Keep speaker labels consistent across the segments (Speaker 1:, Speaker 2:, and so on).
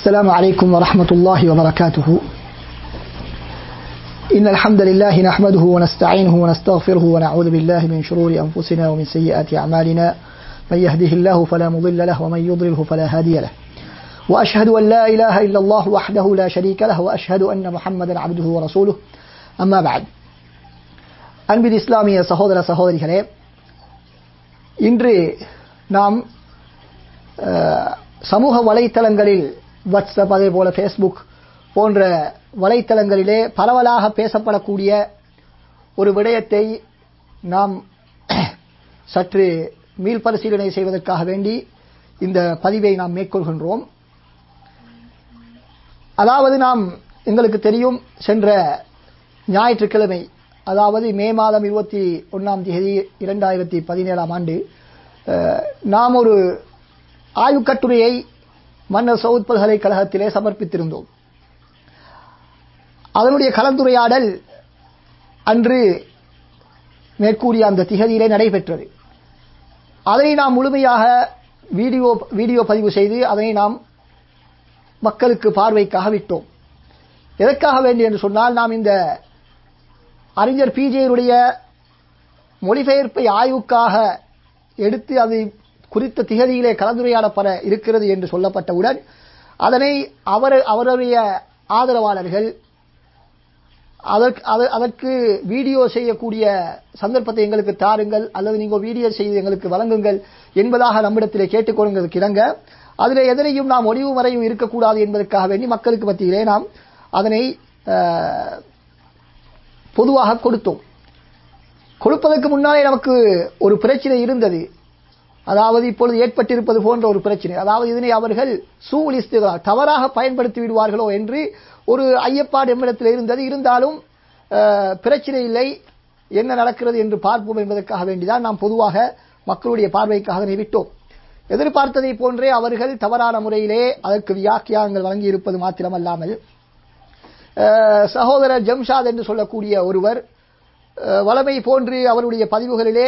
Speaker 1: السلام عليكم ورحمة الله وبركاته إن الحمد لله نحمده ونستعينه ونستغفره ونعوذ بالله من شرور أنفسنا ومن سيئات أعمالنا من يهده الله فلا مضل له ومن يضلله فلا هادي له وأشهد أن لا إله إلا الله وحده لا شريك له وأشهد أن محمدا عبده ورسوله أما بعد அன்பின் இஸ்லாமிய சகோதர சகோதரிகளே இன்று நாம் அஹ், சமூக வலைத்தளங்களில் வாட்ஸ்அப் அதே போல ஃபேஸ்புக் போன்ற வலைத்தளங்களிலே பரவலாக பேசப்படக்கூடிய ஒரு விடயத்தை நாம் சற்று மீள்பரிசீலனை செய்வதற்காக வேண்டி இந்த பதிவை நாம் மேற்கொள்கின்றோம் அதாவது நாம் எங்களுக்கு தெரியும் சென்ற ஞாயிற்றுக்கிழமை அதாவது மே மாதம் இருபத்தி ஒன்றாம் தேதி இரண்டாயிரத்தி பதினேழாம் ஆண்டு அஹ், நாம் ஒரு ஆய்வுக் கட்டுரையை மன்னர் சவுத் பல்கலைக்கழகத்திலே சமர்ப்பித்திருந்தோம் அதனுடைய கலந்துரையாடல் அன்று மேற்கூறிய அந்த திகதியிலே நடைபெற்றது அதை நாம் முழுமையாக வீடியோ வீடியோ பதிவு செய்து அதனை நாம் மக்களுக்கு பார்வைக்காக விட்டோம் எதற்காக வேண்டி என்று சொன்னால் நாம் இந்த அறிஞர் பிஜேயுடைய மொழிபெயர்ப்பை ஆய்வுக்காக எடுத்து அது குறித்த திகதியிலே கலந்துரையாடப்பட இருக்கிறது என்று சொல்லப்பட்டவுடன் அதனை அவர் அவருடைய ஆதரவாளர்கள் அதற்கு அது- அதற்கு வீடியோ செய்யக்கூடிய சந்தர்ப்பத்தை எங்களுக்கு தாருங்கள் அல்லது நீங்கள் வீடியோ செய்து எங்களுக்கு வழங்குங்கள் என்பதாக நம்மிடத்திலே கேட்டுக்கொள்வதற்கு இணங்க அதில் எதனையும் நாம் ஒளிவு மறைவும் இருக்கக்கூடாது என்பதற்காக வேண்டி மக்களுக்கு மத்தியிலே நாம் அதனை அஹ், பொதுவாக கொடுத்தோம் கொடுப்பதற்கு முன்னாலே நமக்கு ஒரு பிரச்சனை இருந்தது அதாவது இப்பொழுது ஏற்பட்டிருப்பது போன்ற ஒரு பிரச்சனை அதாவது இதனை அவர்கள் சூலிஸ்துகளால் தவறாக பயன்படுத்தி விடுவார்களோ என்று ஒரு ஐயப்பாடு எம்மிடத்தில் இருந்தது இருந்தாலும் அஹ், பிரச்சனை இல்லை என்ன நடக்கிறது என்று பார்ப்போம் என்பதற்காக வேண்டிதான் நாம் பொதுவாக மக்களுடைய பார்வைக்காக அதனை விட்டோம் எதிர்பார்த்ததை போன்றே அவர்கள் தவறான முறையிலே அதற்கு வியாக்கியானங்கள் வழங்கி இருப்பது மாத்திரமல்லாமல் அஹ், சகோதரர் ஜம்ஷாத் என்று சொல்லக்கூடிய ஒருவர் அஹ், வளமை போன்று அவருடைய பதிவுகளிலே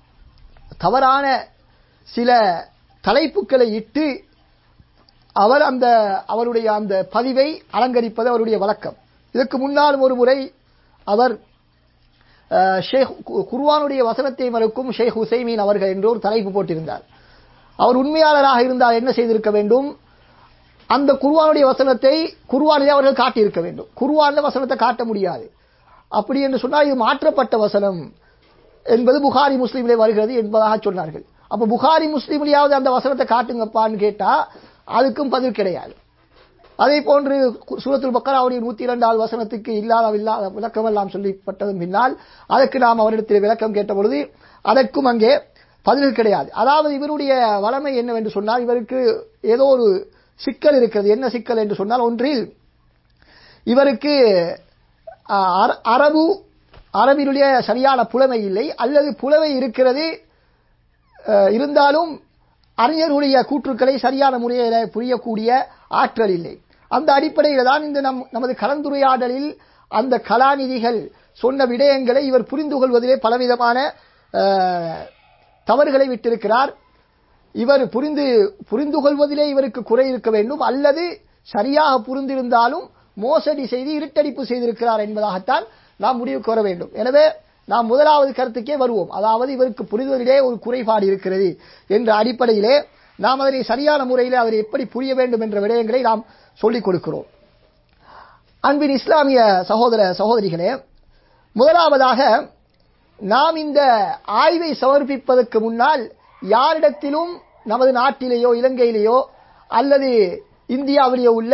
Speaker 1: தவறான சில தலைப்புகளை இட்டு அவர் அந்த அவருடைய அந்த பதிவை அலங்கரிப்பது அவருடைய வழக்கம் இதற்கு முன்னாலும் ஒரு முறை அவர் அஹ், ஷேக் கு- குர்ஆனுடைய வசனத்தை மறுக்கும் ஷேக் ஹுசைமீன் அவர்கள் என்று ஒரு தலைப்பு போட்டிருந்தார் அவர் உண்மையாளராக இருந்தால் என்ன செய்திருக்க வேண்டும் அந்த குர்ஆனுடைய வசனத்தை குர்ஆனிலே அவர்கள் காட்டியிருக்க வேண்டும் குர்ஆன்ல வசனத்தை காட்ட முடியாது அப்படி என்று சொன்னால் இது மாற்றப்பட்ட வசனம் என்பது புகாரி முஸ்லீமிலே வருகிறது என்பதாக சொன்னார்கள் அப்ப புகாரி முஸ்லீம்லயாவது அந்த வசனத்தை காட்டுங்கப்பான்னு கேட்டா அதுக்கும் பதில் கிடையாது அதே போன்று கு- சூரத்துல் பக்கராவுடைய நூத்தி இரண்டாவது வசனத்துக்கு இல்லாத இல்லாத விளக்கம் எல்லாம் சொல்லப்பட்டதன் பின்னால் அதற்கு நாம் அவரிடத்தில் விளக்கம் கேட்ட பொழுது அதற்கும் அங்கே பதில் கிடையாது அதாவது இவருடைய வளமை என்னவென்று சொன்னால் இவருக்கு ஏதோ ஒரு சிக்கல் இருக்கிறது என்ன சிக்கல் என்று சொன்னால் ஒன்றில் இவருக்கு அஹ், அர- அரபு அரபினுடைய சரியான புலமை இல்லை அல்லது புலமை இருக்கிறது அஹ், இருந்தாலும் அறிஞர்களுடைய கூற்றுக்களை சரியான முறையில் புரியக்கூடிய ஆற்றல் இல்லை அந்த அடிப்படையில் தான் இந்த நம் நமது கலந்துரையாடலில் அந்த கலாநிதிகள் சொன்ன விடயங்களை இவர் புரிந்து கொள்வதிலே பலவிதமான அஹ், தவறுகளை விட்டிருக்கிறார் இவர் புரிந்து புரிந்து கொள்வதிலே இவருக்கு குறை இருக்க வேண்டும் அல்லது சரியாக புரிந்திருந்தாலும் மோசடி செய்து இருட்டடிப்பு செய்திருக்கிறார் என்பதாகத்தான் நாம் முடிவுக்கு வர வேண்டும் எனவே நாம் முதலாவது கருத்துக்கே வருவோம் அதாவது இவருக்கு புரிதலிலே ஒரு குறைபாடு இருக்கிறது என்ற அடிப்படையிலே நாம் அதனை சரியான முறையில் அதனை எப்படி புரிய வேண்டும் என்ற விடயங்களை நாம் சொல்லிக் கொடுக்கிறோம் அன்பின் இஸ்லாமிய சகோதர சகோதரிகளே முதலாவதாக நாம் இந்த ஆய்வை சமர்ப்பிப்பதற்கு முன்னால் யாரிடத்திலும் நமது நாட்டிலேயோ இலங்கையிலேயோ அல்லது இந்தியாவிலேயோ உள்ள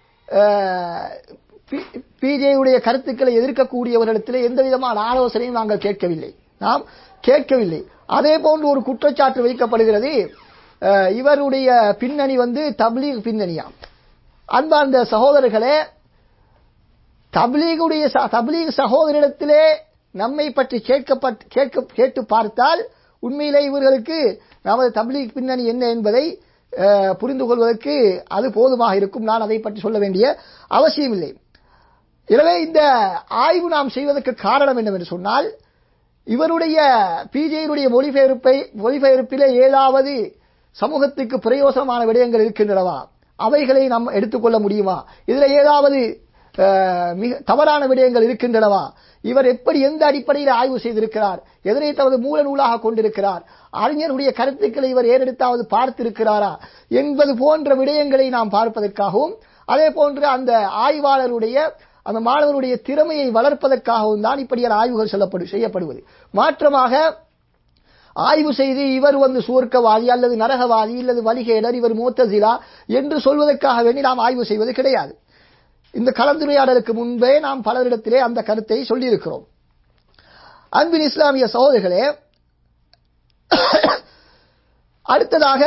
Speaker 1: பிஜேயுடைய கருத்துக்களை எதிர்க்கக்கூடியவர்களிடத்தில் எந்த விதமான ஆலோசனையும் நாங்கள் கேட்கவில்லை நாம் கேட்கவில்லை அதே போன்று ஒரு குற்றச்சாட்டு வைக்கப்படுகிறது அஹ், இவருடைய பின்னணி வந்து தப்லீக் பின்னணியாம் அன்பார்ந்த சகோதரர்களே தப்லீகுடைய ச- தப்லீக் சகோதரிடத்திலே நம்மை பற்றி கேட்கப்பட் கேட்க கேட்டு பார்த்தால் உண்மையிலே இவர்களுக்கு நமது தப்லீக் பின்னணி என்ன என்பதை அஹ், புரிந்து கொள்வதற்கு அது போதுமாக இருக்கும் நான் அதை பற்றி சொல்ல வேண்டிய அவசியம் இல்லை எனவே இந்த ஆய்வு நாம் செய்வதற்கு காரணம் என்னவென்று சொன்னால் இவருடைய பிஜேயினுடைய மொழிபெயர்ப்பை மொழிபெயர்ப்பிலே ஏதாவது சமூகத்துக்கு பிரயோசனமான விடயங்கள் இருக்கின்றனவா அவைகளை நாம் எடுத்துக்கொள்ள முடியுமா இதுல ஏதாவது அஹ், மிக தவறான விடயங்கள் இருக்கின்றனவா இவர் எப்படி எந்த அடிப்படையில் ஆய்வு செய்திருக்கிறார் எதனை தனது மூல நூலாக கொண்டிருக்கிறார் அறிஞருடைய கருத்துக்களை இவர் ஏறெடுத்தாவது பார்த்திருக்கிறாரா என்பது போன்ற விடயங்களை நாம் பார்ப்பதற்காகவும் அதே போன்று அந்த ஆய்வாளருடைய அந்த மாணவருடைய திறமையை வளர்ப்பதற்காகவும் தான் இப்படியான ஆய்வுகள் சொல்லப்படு செய்யப்படுவது மாற்றமாக ஆய்வு செய்து இவர் வந்து சுவர்க்கவாதி அல்லது நரகவாதி அல்லது வலிகேடர் இவர் மூத்தசிலா என்று சொல்வதற்காக வேண்டி நாம் ஆய்வு செய்வது கிடையாது இந்த கலந்துரையாடலுக்கு முன்பே நாம் பலரிடத்திலே அந்த கருத்தை சொல்லியிருக்கிறோம் அன்பின் இஸ்லாமிய சகோதரர்களே அடுத்ததாக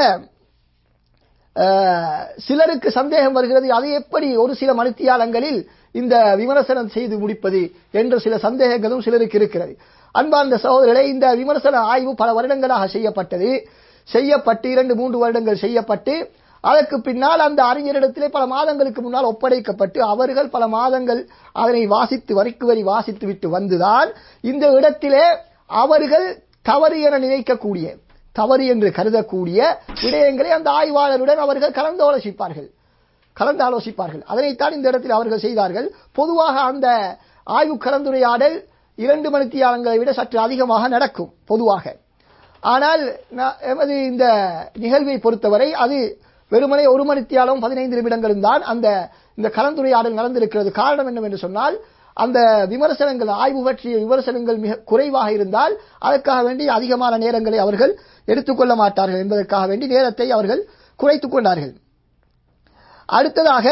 Speaker 1: அஹ், சிலருக்கு சந்தேகம் வருகிறது அதை எப்படி ஒரு சில மணித்தியாலங்களில் இந்த விமர்சனம் செய்து முடிப்பது என்ற சில சந்தேகங்களும் சிலருக்கு இருக்கிறது அன்பார்ந்த சகோதரர்களே இந்த விமர்சன ஆய்வு பல வருடங்களாக செய்யப்பட்டது செய்யப்பட்டு இரண்டு மூன்று வருடங்கள் செய்யப்பட்டு அதற்கு பின்னால் அந்த அறிஞரிடத்திலே பல மாதங்களுக்கு முன்னால் ஒப்படைக்கப்பட்டு அவர்கள் பல மாதங்கள் அதனை வாசித்து வரிக்கு வரி வாசித்து விட்டு வந்துதான் இந்த இடத்திலே அவர்கள் தவறு என நினைக்கக்கூடிய தவறு என்று கருதக்கூடிய விடயங்களை அந்த ஆய்வாளருடன் அவர்கள் கலந்து ஆலோசிப்பார்கள் கலந்து ஆலோசிப்பார்கள் அதனைத்தான் இந்த இடத்தில் அவர்கள் செய்தார்கள் பொதுவாக அந்த ஆய்வு கலந்துரையாடல் இரண்டு மணித்தியாலங்களை விட சற்று அதிகமாக நடக்கும் பொதுவாக ஆனால் நான் எமது இந்த நிகழ்வை பொறுத்தவரை அது வெறுமனே ஒரு மணித்தியாலும் பதினைந்து நிமிடங்களும் தான் அந்த இந்த கலந்துரையாடல் நடந்திருக்கிறது காரணம் என்னவென்று சொன்னால் அந்த விமர்சனங்கள் ஆய்வு பற்றிய விமர்சனங்கள் மிக குறைவாக இருந்தால் அதற்காக வேண்டி அதிகமான நேரங்களை அவர்கள் எடுத்துக்கொள்ள மாட்டார்கள் என்பதற்காக வேண்டி நேரத்தை அவர்கள் குறைத்துக் கொண்டார்கள் அடுத்ததாக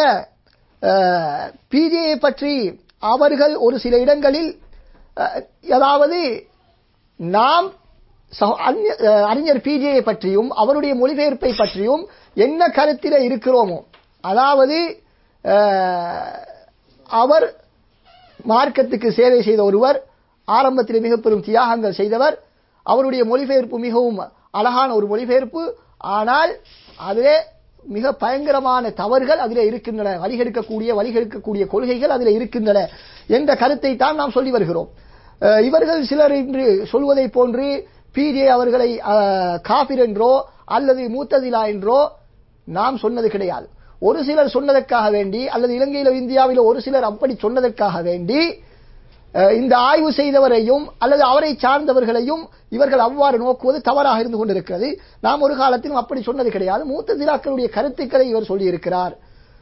Speaker 1: பிஜேயை பற்றி அவர்கள் ஒரு சில இடங்களில் அஹ், அதாவது நாம் சகோ- அந்நிய- அஹ், அறிஞர் பிஜேயை பற்றியும் அவருடைய மொழிபெயர்ப்பை பற்றியும் என்ன கருத்தில இருக்கிறோமோ அதாவது அஹ், அவர் மார்க்கத்துக்கு சேவை செய்த ஒருவர் ஆரம்பத்தில் மிக பெரும் தியாகங்கள் செய்தவர் அவருடைய மொழிபெயர்ப்பு மிகவும் அழகான ஒரு மொழிபெயர்ப்பு ஆனால் அதிலே மிக பயங்கரமான தவறுகள் அதிலே இருக்கின்றன வழிகெடுக்கக்கூடிய வழிகெடுக்கக்கூடிய கொள்கைகள் அதிலே இருக்கின்றன என்ற கருத்தை தான் நாம் சொல்லி வருகிறோம் அஹ், இவர்கள் சிலர் இன்று சொல்வதை போன்று பிஜே அவர்களை அஹ், காபிர் என்றோ அல்லது மூத்ததிலா என்றோ நாம் சொன்னது கிடையாது ஒரு சிலர் சொன்னதற்காக வேண்டி அல்லது இலங்கையிலோ இந்தியாவிலோ ஒரு சிலர் அப்படி சொன்னதற்காக வேண்டி அஹ், இந்த ஆய்வு செய்தவரையும் அல்லது அவரை சார்ந்தவர்களையும் இவர்கள் அவ்வாறு நோக்குவது தவறாக இருந்து கொண்டிருக்கிறது நாம் ஒரு காலத்திலும் அப்படி சொன்னது கிடையாது மூத்த திராக்களுடைய கருத்துக்களை இவர் சொல்லியிருக்கிறார்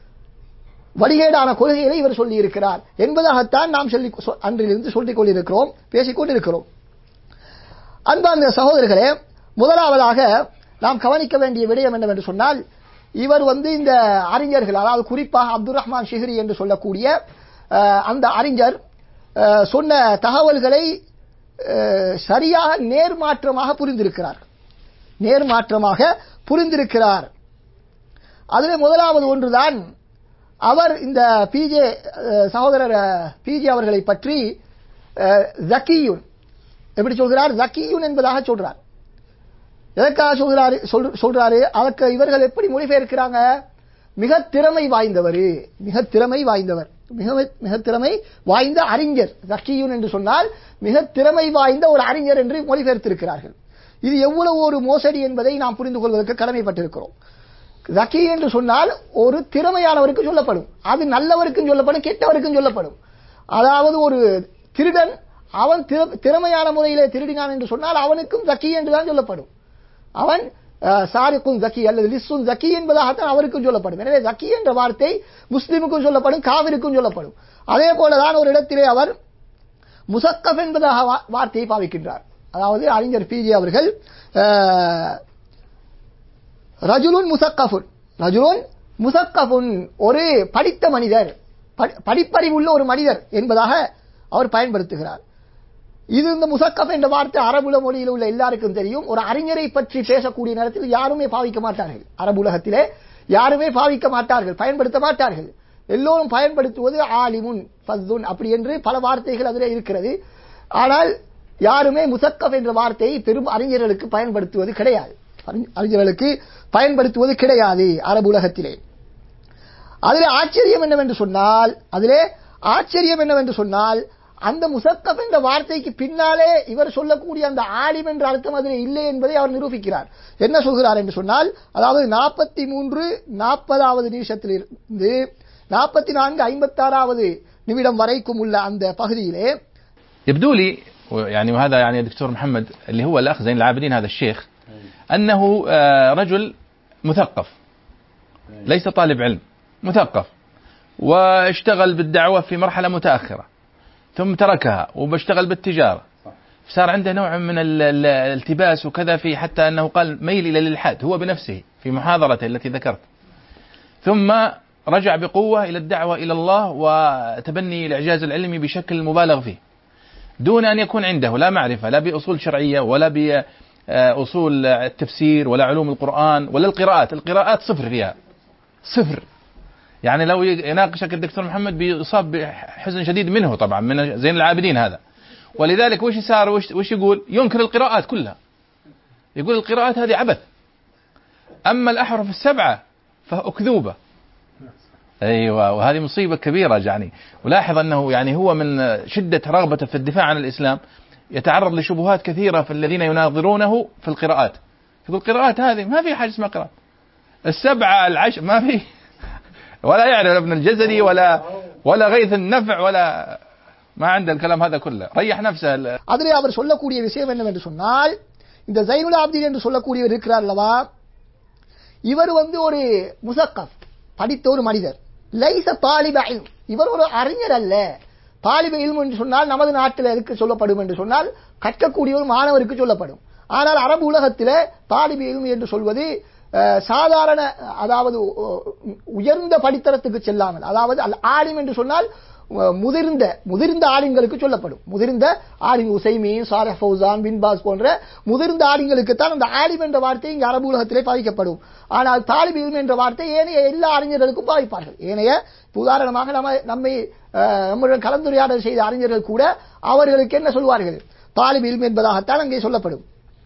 Speaker 1: வழிகேடான கொள்கைகளை இவர் சொல்லியிருக்கிறார் என்பதாகத்தான் நாம் சொல்லி சொ- அன்றிலிருந்து சொல்லிக் கொண்டிருக்கிறோம் பேசிக் கொண்டிருக்கிறோம் அன்பார்ந்த சகோதரர்களே முதலாவதாக நாம் கவனிக்க வேண்டிய விடயம் என்னவென்று சொன்னால் இவர் வந்து இந்த அறிஞர்கள் அதாவது குறிப்பாக அப்துல் ரஹ்மான் ஷிஹ்ரி என்று சொல்லக்கூடிய அஹ், அந்த அறிஞர் அஹ், சொன்ன தகவல்களை அஹ், சரியாக நேர்மாற்றமாக புரிந்திருக்கிறார் நேர்மாற்றமாக புரிந்திருக்கிறார் அதில் முதலாவது ஒன்றுதான் அவர் இந்த பிஜே சகோதரர் பிஜே அவர்களை பற்றி அஹ், ஜக்கியுன் எப்படி சொல்கிறார் ஜக்கியுன் என்பதாக சொல்றார் எதற்காக சொல்கிறாரு சொல்- சொல்றாரு அதற்கு இவர்கள் எப்படி மொழிபெயர்க்கிறாங்க மிக திறமை வாய்ந்தவர் மிக திறமை வாய்ந்தவர் மிக மிக திறமை வாய்ந்த அறிஞர் ஜக்கியுன் என்று சொன்னால் மிக திறமை வாய்ந்த ஒரு அறிஞர் என்று மொழிபெயர்த்திருக்கிறார்கள் இது எவ்வளவு ஒரு மோசடி என்பதை நாம் புரிந்து கொள்வதற்கு கடமைப்பட்டிருக்கிறோம் ஜக்கி என்று சொன்னால் ஒரு திறமையானவருக்கு சொல்லப்படும் அது நல்லவருக்கும் சொல்லப்படும் கெட்டவருக்கும் சொல்லப்படும் அதாவது ஒரு திருடன் அவன் திற- திறமையான முறையிலே திருடினான் என்று சொன்னால் அவனுக்கும் ஜக்கி என்றுதான் சொல்லப்படும் அவன் அஹ், சாரிக்கும் ஜக்கி அல்லது லிஸ்ஸும் ஜக்கி என்பதாகத்தான் அவருக்கும் சொல்லப்படும் எனவே ஜக்கி என்ற வார்த்தை முஸ்லிமுக்கும் சொல்லப்படும் காவிருக்கும் சொல்லப்படும் அதே போலதான் ஒரு இடத்திலே அவர் முசக்கப் என்பதாக வா- வார்த்தையை பாவிக்கின்றார் அதாவது அறிஞர் பிஜே அவர்கள் அஹ், ரஜுலுன் முசக்கஃபுன் ரஜுலுன் முசக்கஃபுன் ஒரு படித்த மனிதர் படி- படிப்பறிவுள்ள ஒரு மனிதர் என்பதாக அவர் பயன்படுத்துகிறார் இது இந்த முசக்கப் என்ற வார்த்தை அரபுல மொழியில் உள்ள எல்லாருக்கும் தெரியும் ஒரு அறிஞரை பற்றி பேசக்கூடிய நேரத்தில் யாருமே பாவிக்க மாட்டார்கள் அரபு உலகத்திலே யாருமே பாவிக்க மாட்டார்கள் பயன்படுத்த மாட்டார்கள் எல்லோரும் பயன்படுத்துவது ஆலிமுன் ஃபஸ்துன் அப்படி என்று பல வார்த்தைகள் அதில் இருக்கிறது ஆனால் யாருமே முசக்கப் என்ற வார்த்தையை பெரும் அறிஞர்களுக்கு பயன்படுத்துவது கிடையாது அறிஞ- அறிஞர்களுக்கு பயன்படுத்துவது கிடையாது அரபு உலகத்திலே அதிலே ஆச்சரியம் என்னவென்று சொன்னால் அதிலே ஆச்சரியம் என்னவென்று சொன்னால் அந்த முசக்கப் என்ற வார்த்தைக்கு பின்னாலே இவர் சொல்லக்கூடிய அந்த ஆலிம் என்ற அர்த்தம் அதில் இல்லை என்பதை அவர் நிரூபிக்கிறார் என்ன சொல்கிறார் என்று சொன்னால் அதாவது நாற்பத்தி மூன்று நாற்பதாவது நிமிஷத்திலிருந்து நாற்பத்தி நான்கு ஐம்பத்தாறாவது நிமிடம் வரைக்கும் உள்ள அந்த பகுதியிலே
Speaker 2: يبدو لي يعني وهذا يعني يا دكتور محمد اللي هو الاخ زين العابدين هذا الشيخ انه آه، رجل مثقف ليس طالب علم مثقف واشتغل بالدعوه في مرحله متاخره ثم تركها وبشتغل بالتجاره صار عنده نوع من ال- ال- الالتباس وكذا في حتى انه قال ميل الى الالحاد هو بنفسه في محاضرته التي ذكرت ثم رجع بقوه الى الدعوه الى الله وتبني الاعجاز العلمي بشكل مبالغ فيه دون ان يكون عنده لا معرفه لا باصول شرعيه ولا باصول التفسير ولا علوم القران ولا القراءات، القراءات صفر فيها. صفر. يعني لو يناقشك الدكتور محمد بيصاب بحزن شديد منه طبعا من زين العابدين هذا. ولذلك وش صار وش, وش يقول؟ ينكر القراءات كلها. يقول القراءات هذه عبث. اما الاحرف السبعه فاكذوبه. ايوه وهذه مصيبه كبيره يعني ولاحظ انه يعني هو من شده رغبته في الدفاع عن الاسلام يتعرض لشبهات كثيره في الذين يناظرونه في القراءات يقول القراءات هذه ما في حاجه اسمها قراءات السبعه العشر ما في ولا يعرف لا ابن الجزري ولا ولا غيث النفع ولا ما عنده الكلام هذا كله ريح نفسه ال-
Speaker 1: அதிலே அவர் சொல்லக்கூடிய விஷயம் என்னவென்று சொன்னால் இந்த ஜைனுல் ஆப்தீன் என்று சொல்லக்கூடியவர் இருக்கிறார் அல்லவா இவர் வந்து ஒரு முசக்கப் படித்த ஒரு மனிதர் லைச தாலிப இல்ம். இவர் ஒரு அறிஞர் அல்ல தாலிப இல்ம் என்று சொன்னால் நமது நாட்டில் எதுக்கு சொல்லப்படும் என்று சொன்னால் கற்கக்கூடிய ஒரு மாணவருக்கு சொல்லப்படும் ஆனால் அரபு உலகத்தில் தாலிப இல்ம் என்று சொல்வது அஹ், சாதாரண அதாவது உ- உயர்ந்த படித்தரத்துக்கு செல்லாமல் அதாவது அல் ஆலிம் என்று சொன்னால் அஹ், முதிர்ந்த முதிர்ந்த ஆலிம்களுக்கு சொல்லப்படும் முதிர்ந்த ஆலிம் உசைமீன் சாரஹ் ஃபௌசான் பின் பாஸ் போன்ற முதிர்ந்த ஆலிம்களுக்கு தான் அந்த ஆலிம் என்ற வார்த்தை இங்கு அரபு உலகத்திலே பாதிக்கப்படும் ஆனால் தாலிப் இல்ம் என்ற வார்த்தை ஏனைய எல்லா அறிஞர்களுக்கும் பாதிப்பார்கள் ஏனைய இப்ப உதாரணமாக நம்ம நம்மை அஹ், நம்முடன் கலந்துரையாடல் செய்த அறிஞர்கள் கூட அவர்களுக்கு என்ன சொல்வார்கள் தாலிப் இல்ம் என்பதாகத்தான் அங்கே சொல்லப்படும்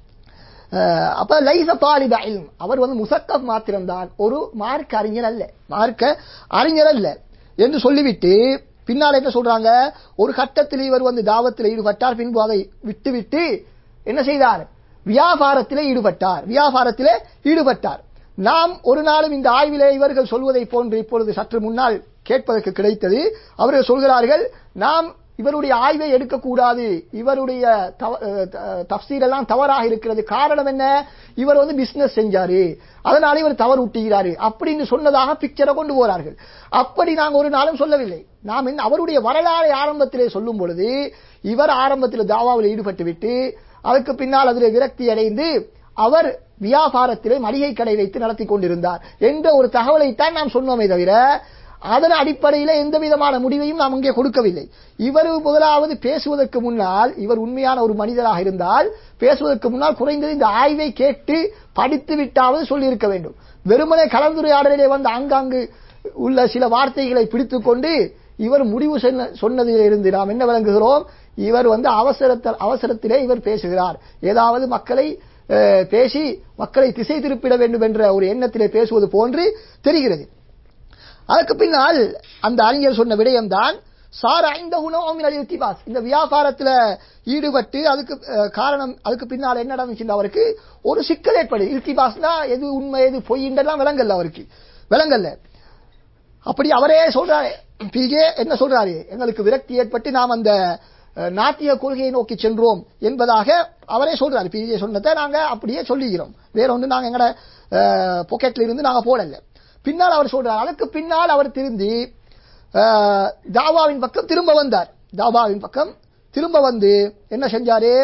Speaker 1: அஹ், அப்ப லைச தாலிப இல்ம் அவர் வந்து முசக்கப் மாத்திரம்தான் ஒரு மார்க்க அறிஞர் அல்ல மார்க்க அறிஞர் அல்ல என்று சொல்லிவிட்டு பின்னால் என்ன சொல்றாங்க ஒரு கட்டத்தில் இவர் வந்து தாவத்தில் ஈடுபட்டார் பின்பு அதை விட்டுவிட்டு என்ன செய்தார் வியாபாரத்திலே ஈடுபட்டார் வியாபாரத்திலே ஈடுபட்டார் நாம் ஒரு நாளும் இந்த ஆய்விலே இவர்கள் சொல்வதை போன்று இப்பொழுது சற்று முன்னால் கேட்பதற்கு கிடைத்தது அவர்கள் சொல்கிறார்கள் நாம் இவருடைய ஆய்வை எடுக்கக்கூடாது இவருடைய தவ- அஹ் த- தஃசீர் எல்லாம் தவறாக இருக்கிறது காரணம் என்ன இவர் வந்து பிசினஸ் செஞ்சாரு அதனால இவர் தவறு விட்டுகிறாரு அப்படின்னு சொன்னதாக பிக்சரை கொண்டு போறார்கள் அப்படி நாங்க ஒரு நாளும் சொல்லவில்லை நாம் என்ன அவருடைய வரலாறை ஆரம்பத்திலே சொல்லும் பொழுது இவர் ஆரம்பத்தில் தாவாவில் ஈடுபட்டு விட்டு அதுக்கு பின்னால் அதில் விரக்தி அடைந்து அவர் வியாபாரத்திலே மளிகை கடை வைத்து நடத்தி கொண்டிருந்தார் என்ற ஒரு தகவலைத்தான் நாம் சொன்னோமே தவிர அதன் அடிப்படையில் எந்த விதமான முடிவையும் நாம் அங்கே கொடுக்கவில்லை இவர் முதலாவது பேசுவதற்கு முன்னால் இவர் உண்மையான ஒரு மனிதராக இருந்தால் பேசுவதற்கு முன்னால் குறைந்தது இந்த ஆய்வை கேட்டு படித்து விட்டாவது சொல்லியிருக்க வேண்டும் வெறுமனே கலந்துரையாடலிலே வந்து ஆங்காங்கு உள்ள சில வார்த்தைகளை பிடித்துக் கொண்டு இவர் முடிவு சொன்ன- சொன்னதிலிருந்து நாம் என்ன விளங்குகிறோம் இவர் வந்து அவசரத்தில் அவசரத்திலே இவர் பேசுகிறார் ஏதாவது மக்களை அஹ், பேசி மக்களை திசை திருப்பிட வேண்டும் என்ற ஒரு எண்ணத்திலே பேசுவது போன்று தெரிகிறது அதற்கு பின்னால் அந்த அறிஞர் சொன்ன விடயம்தான் சார் ஐந்த இல்திபாஸ் இந்த வியாபாரத்துல ஈடுபட்டு அதுக்கு அஹ், காரணம் அதுக்கு பின்னால் என்ன நடந்துச்சு அவருக்கு ஒரு சிக்கல் ஏற்படுது இல்திபாஸ்னா எது உண்மை எது பொய்ன்றெல்லாம் விளங்கல்ல அவருக்கு விளங்கல்ல அப்படி அவரே சொல்றாரு பிஜே என்ன சொல்றாரு எங்களுக்கு விரக்தி ஏற்பட்டு நாம் அந்த அஹ், நாத்திய கொள்கையை நோக்கி சென்றோம் என்பதாக அவரே சொல்றாரு பிஜே சொன்னதை நாங்க அப்படியே சொல்லிக்கிறோம் வேற ஒன்று நாங்க எங்கட பாக்கெட்ல இருந்து நாங்க போடல பின்னால் அவர் சொல்றார் அதுக்கு பின்னால் அவர் திருந்தி அஹ், தாவாவின் பக்கம் திரும்ப வந்தார் தாவாவின் பக்கம் திரும்ப வந்து என்ன செஞ்சாரு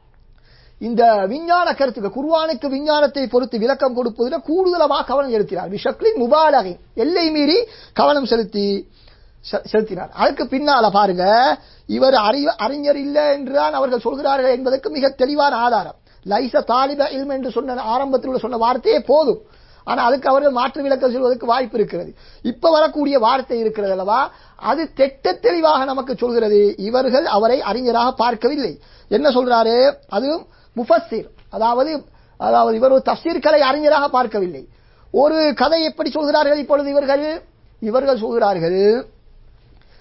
Speaker 1: இந்த விஞ்ஞான கருத்துக்கு குர்ஆனுக்கு விஞ்ஞானத்தை பொறுத்து விளக்கம் கொடுப்பதில் கூடுதலமாக கவனம் செலுத்தினார் விஷக்லின் முபாலகை எல்லை மீறி கவனம் செலுத்தி செ- செலுத்தினார் அதுக்கு பின்னால பாருங்க இவர் அறிவ அறிஞர் இல்லை என்றுதான் அவர்கள் சொல்கிறார்கள் என்பதற்கு மிக தெளிவான ஆதாரம் லைச தாலிப இல்ம் என்று சொன்ன ஆரம்பத்தில் உள்ள சொன்ன வார்த்தையே போதும் ஆனா அதுக்கு அவர்கள் மாற்று விளக்கம் சொல்வதற்கு வாய்ப்பு இருக்கிறது இப்ப வரக்கூடிய வார்த்தை இருக்கிறது அல்லவா அது திட்ட தெளிவாக நமக்கு சொல்கிறது இவர்கள் அவரை அறிஞராக பார்க்கவில்லை என்ன சொல்றாரு அதுவும் முஃபஸ்ஸிர் அதாவது அதாவது இவர் ஒரு தஃசீர் கலை அறிஞராக பார்க்கவில்லை ஒரு கதை எப்படி சொல்கிறார்கள் இப்பொழுது இவர்கள் இவர்கள் சொல்கிறார்கள்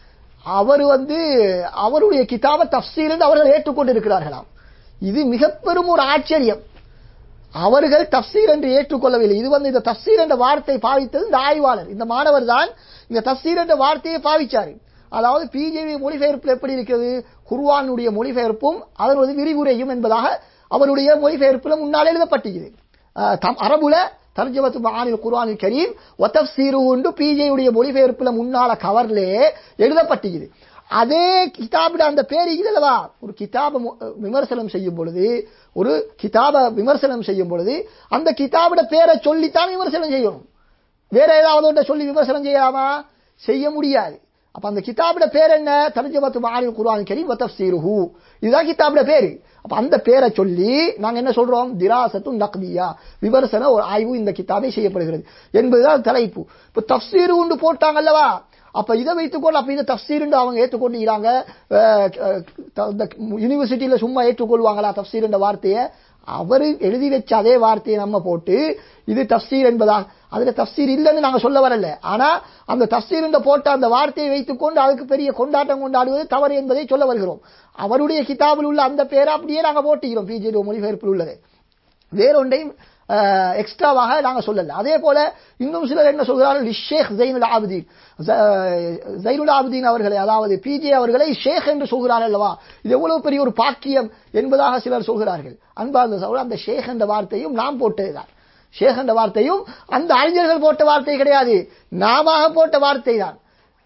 Speaker 1: அவர் வந்து அவருடைய கிதாப தப்சீர் என்று அவர்கள் ஏற்றுக்கொண்டிருக்கிறார்களாம் இது மிக பெரும் ஒரு ஆச்சரியம் அவர்கள் தப்சீர் என்று ஏற்றுக்கொள்ளவில்லை இது வந்து இந்த தப்சீர் என்ற வார்த்தை பாவித்தது இந்த ஆய்வாளர் இந்த மாணவர் தான் இந்த தப்சீர் என்ற வார்த்தையை பாவிச்சாரு அதாவது பிஜேபி மொழிபெயர்ப்பில் எப்படி இருக்கிறது குர்வானுடைய மொழிபெயர்ப்பும் அதனுடைய விரிவுரையும் என்பதாக அவருடைய மொழிபெயர்ப்பில் முன்னால் எழுதப்பட்டிருக்கிறது அஹ், தம் அரபுல தர்ஜமத்து மகானில் குர்ஆனில் கரீம் ஒத்தப்சீரு உண்டு பிஜேயுடைய மொழிபெயர்ப்புல முன்னால கவர்லே எழுதப்பட்டிருக்குது அதே கிதாபிட அந்த பேர் இல்லவா ஒரு கிதாப மு- விமர்சனம் செய்யும் பொழுது ஒரு கிதாப விமர்சனம் செய்யும் பொழுது அந்த கிதாபிட பேரை சொல்லித்தான் விமர்சனம் செய்யணும் வேற ஏதாவது ஒன்றை சொல்லி விமர்சனம் செய்யலாமா செய்ய முடியாது அப்ப அந்த கிதாபிட பேர் என்ன தர்ஜமத்து மகானில் குர்ஆனில் கரீம் ஒத்தப்சீருஹு இதுதான் கிதாபிட பேரு அப்ப அந்த பேரை சொல்லி நாங்க என்ன சொல்றோம் திராசத்து நக்தியா விமர்சன ஒரு ஆய்வு இந்த கிதாபை செய்யப்படுகிறது என்பதுதான் தலைப்பு இப்ப தப்சீர் உண்டு போட்டாங்க அல்லவா அப்ப இதை வைத்துக்கொண்டு அப்ப இதை தப்சீர் அவங்க ஏற்றுக்கொண்டுகிறாங்க அஹ், அஹ், த- இந்த யூனிவர்சிட்டியில சும்மா ஏற்றுக்கொள்வாங்களா தப்சீர் என்ற வார்த்தையை அவரு எழுதி வச்ச அதே வார்த்தையை நம்ம போட்டு இது தப்சீர் என்பதா அதுல தப்சீர் இல்லைன்னு நாங்க சொல்ல வரல ஆனா அந்த தப்சீர் என்ற போட்ட அந்த வார்த்தையை வைத்துக்கொண்டு அதுக்கு பெரிய கொண்டாட்டம் கொண்டாடுவது தவறு என்பதை சொல்ல வருகிறோம் அவருடைய கிதாபில் உள்ள அந்த பேரை அப்படியே நாங்க போட்டுகிறோம் பிஜேடி மொழிபெயர்ப்பில் உள்ளது வேறொன்றையும் எக்ஸ்ட்ராவாக நாங்க சொல்லல அதே போல இன்னும் சிலர் என்ன சொல்கிறார்கள் ஷேக் ஜைனுல் ஆபுதீன் ஜைனுல் ஆபுதீன் அவர்களை அதாவது பிஜே அவர்களை ஷேக் என்று சொல்கிறார்கள் அல்லவா இது எவ்வளவு பெரிய ஒரு பாக்கியம் என்பதாக சிலர் சொல்கிறார்கள் அன்பார்ந்த சகோதரர் அந்த ஷேக் என்ற வார்த்தையும் நாம் போட்டதுதான் ஷேக் என்ற வார்த்தையும் அந்த அறிஞர்கள் போட்ட வார்த்தை கிடையாது நாம போட்ட வார்த்தை தான்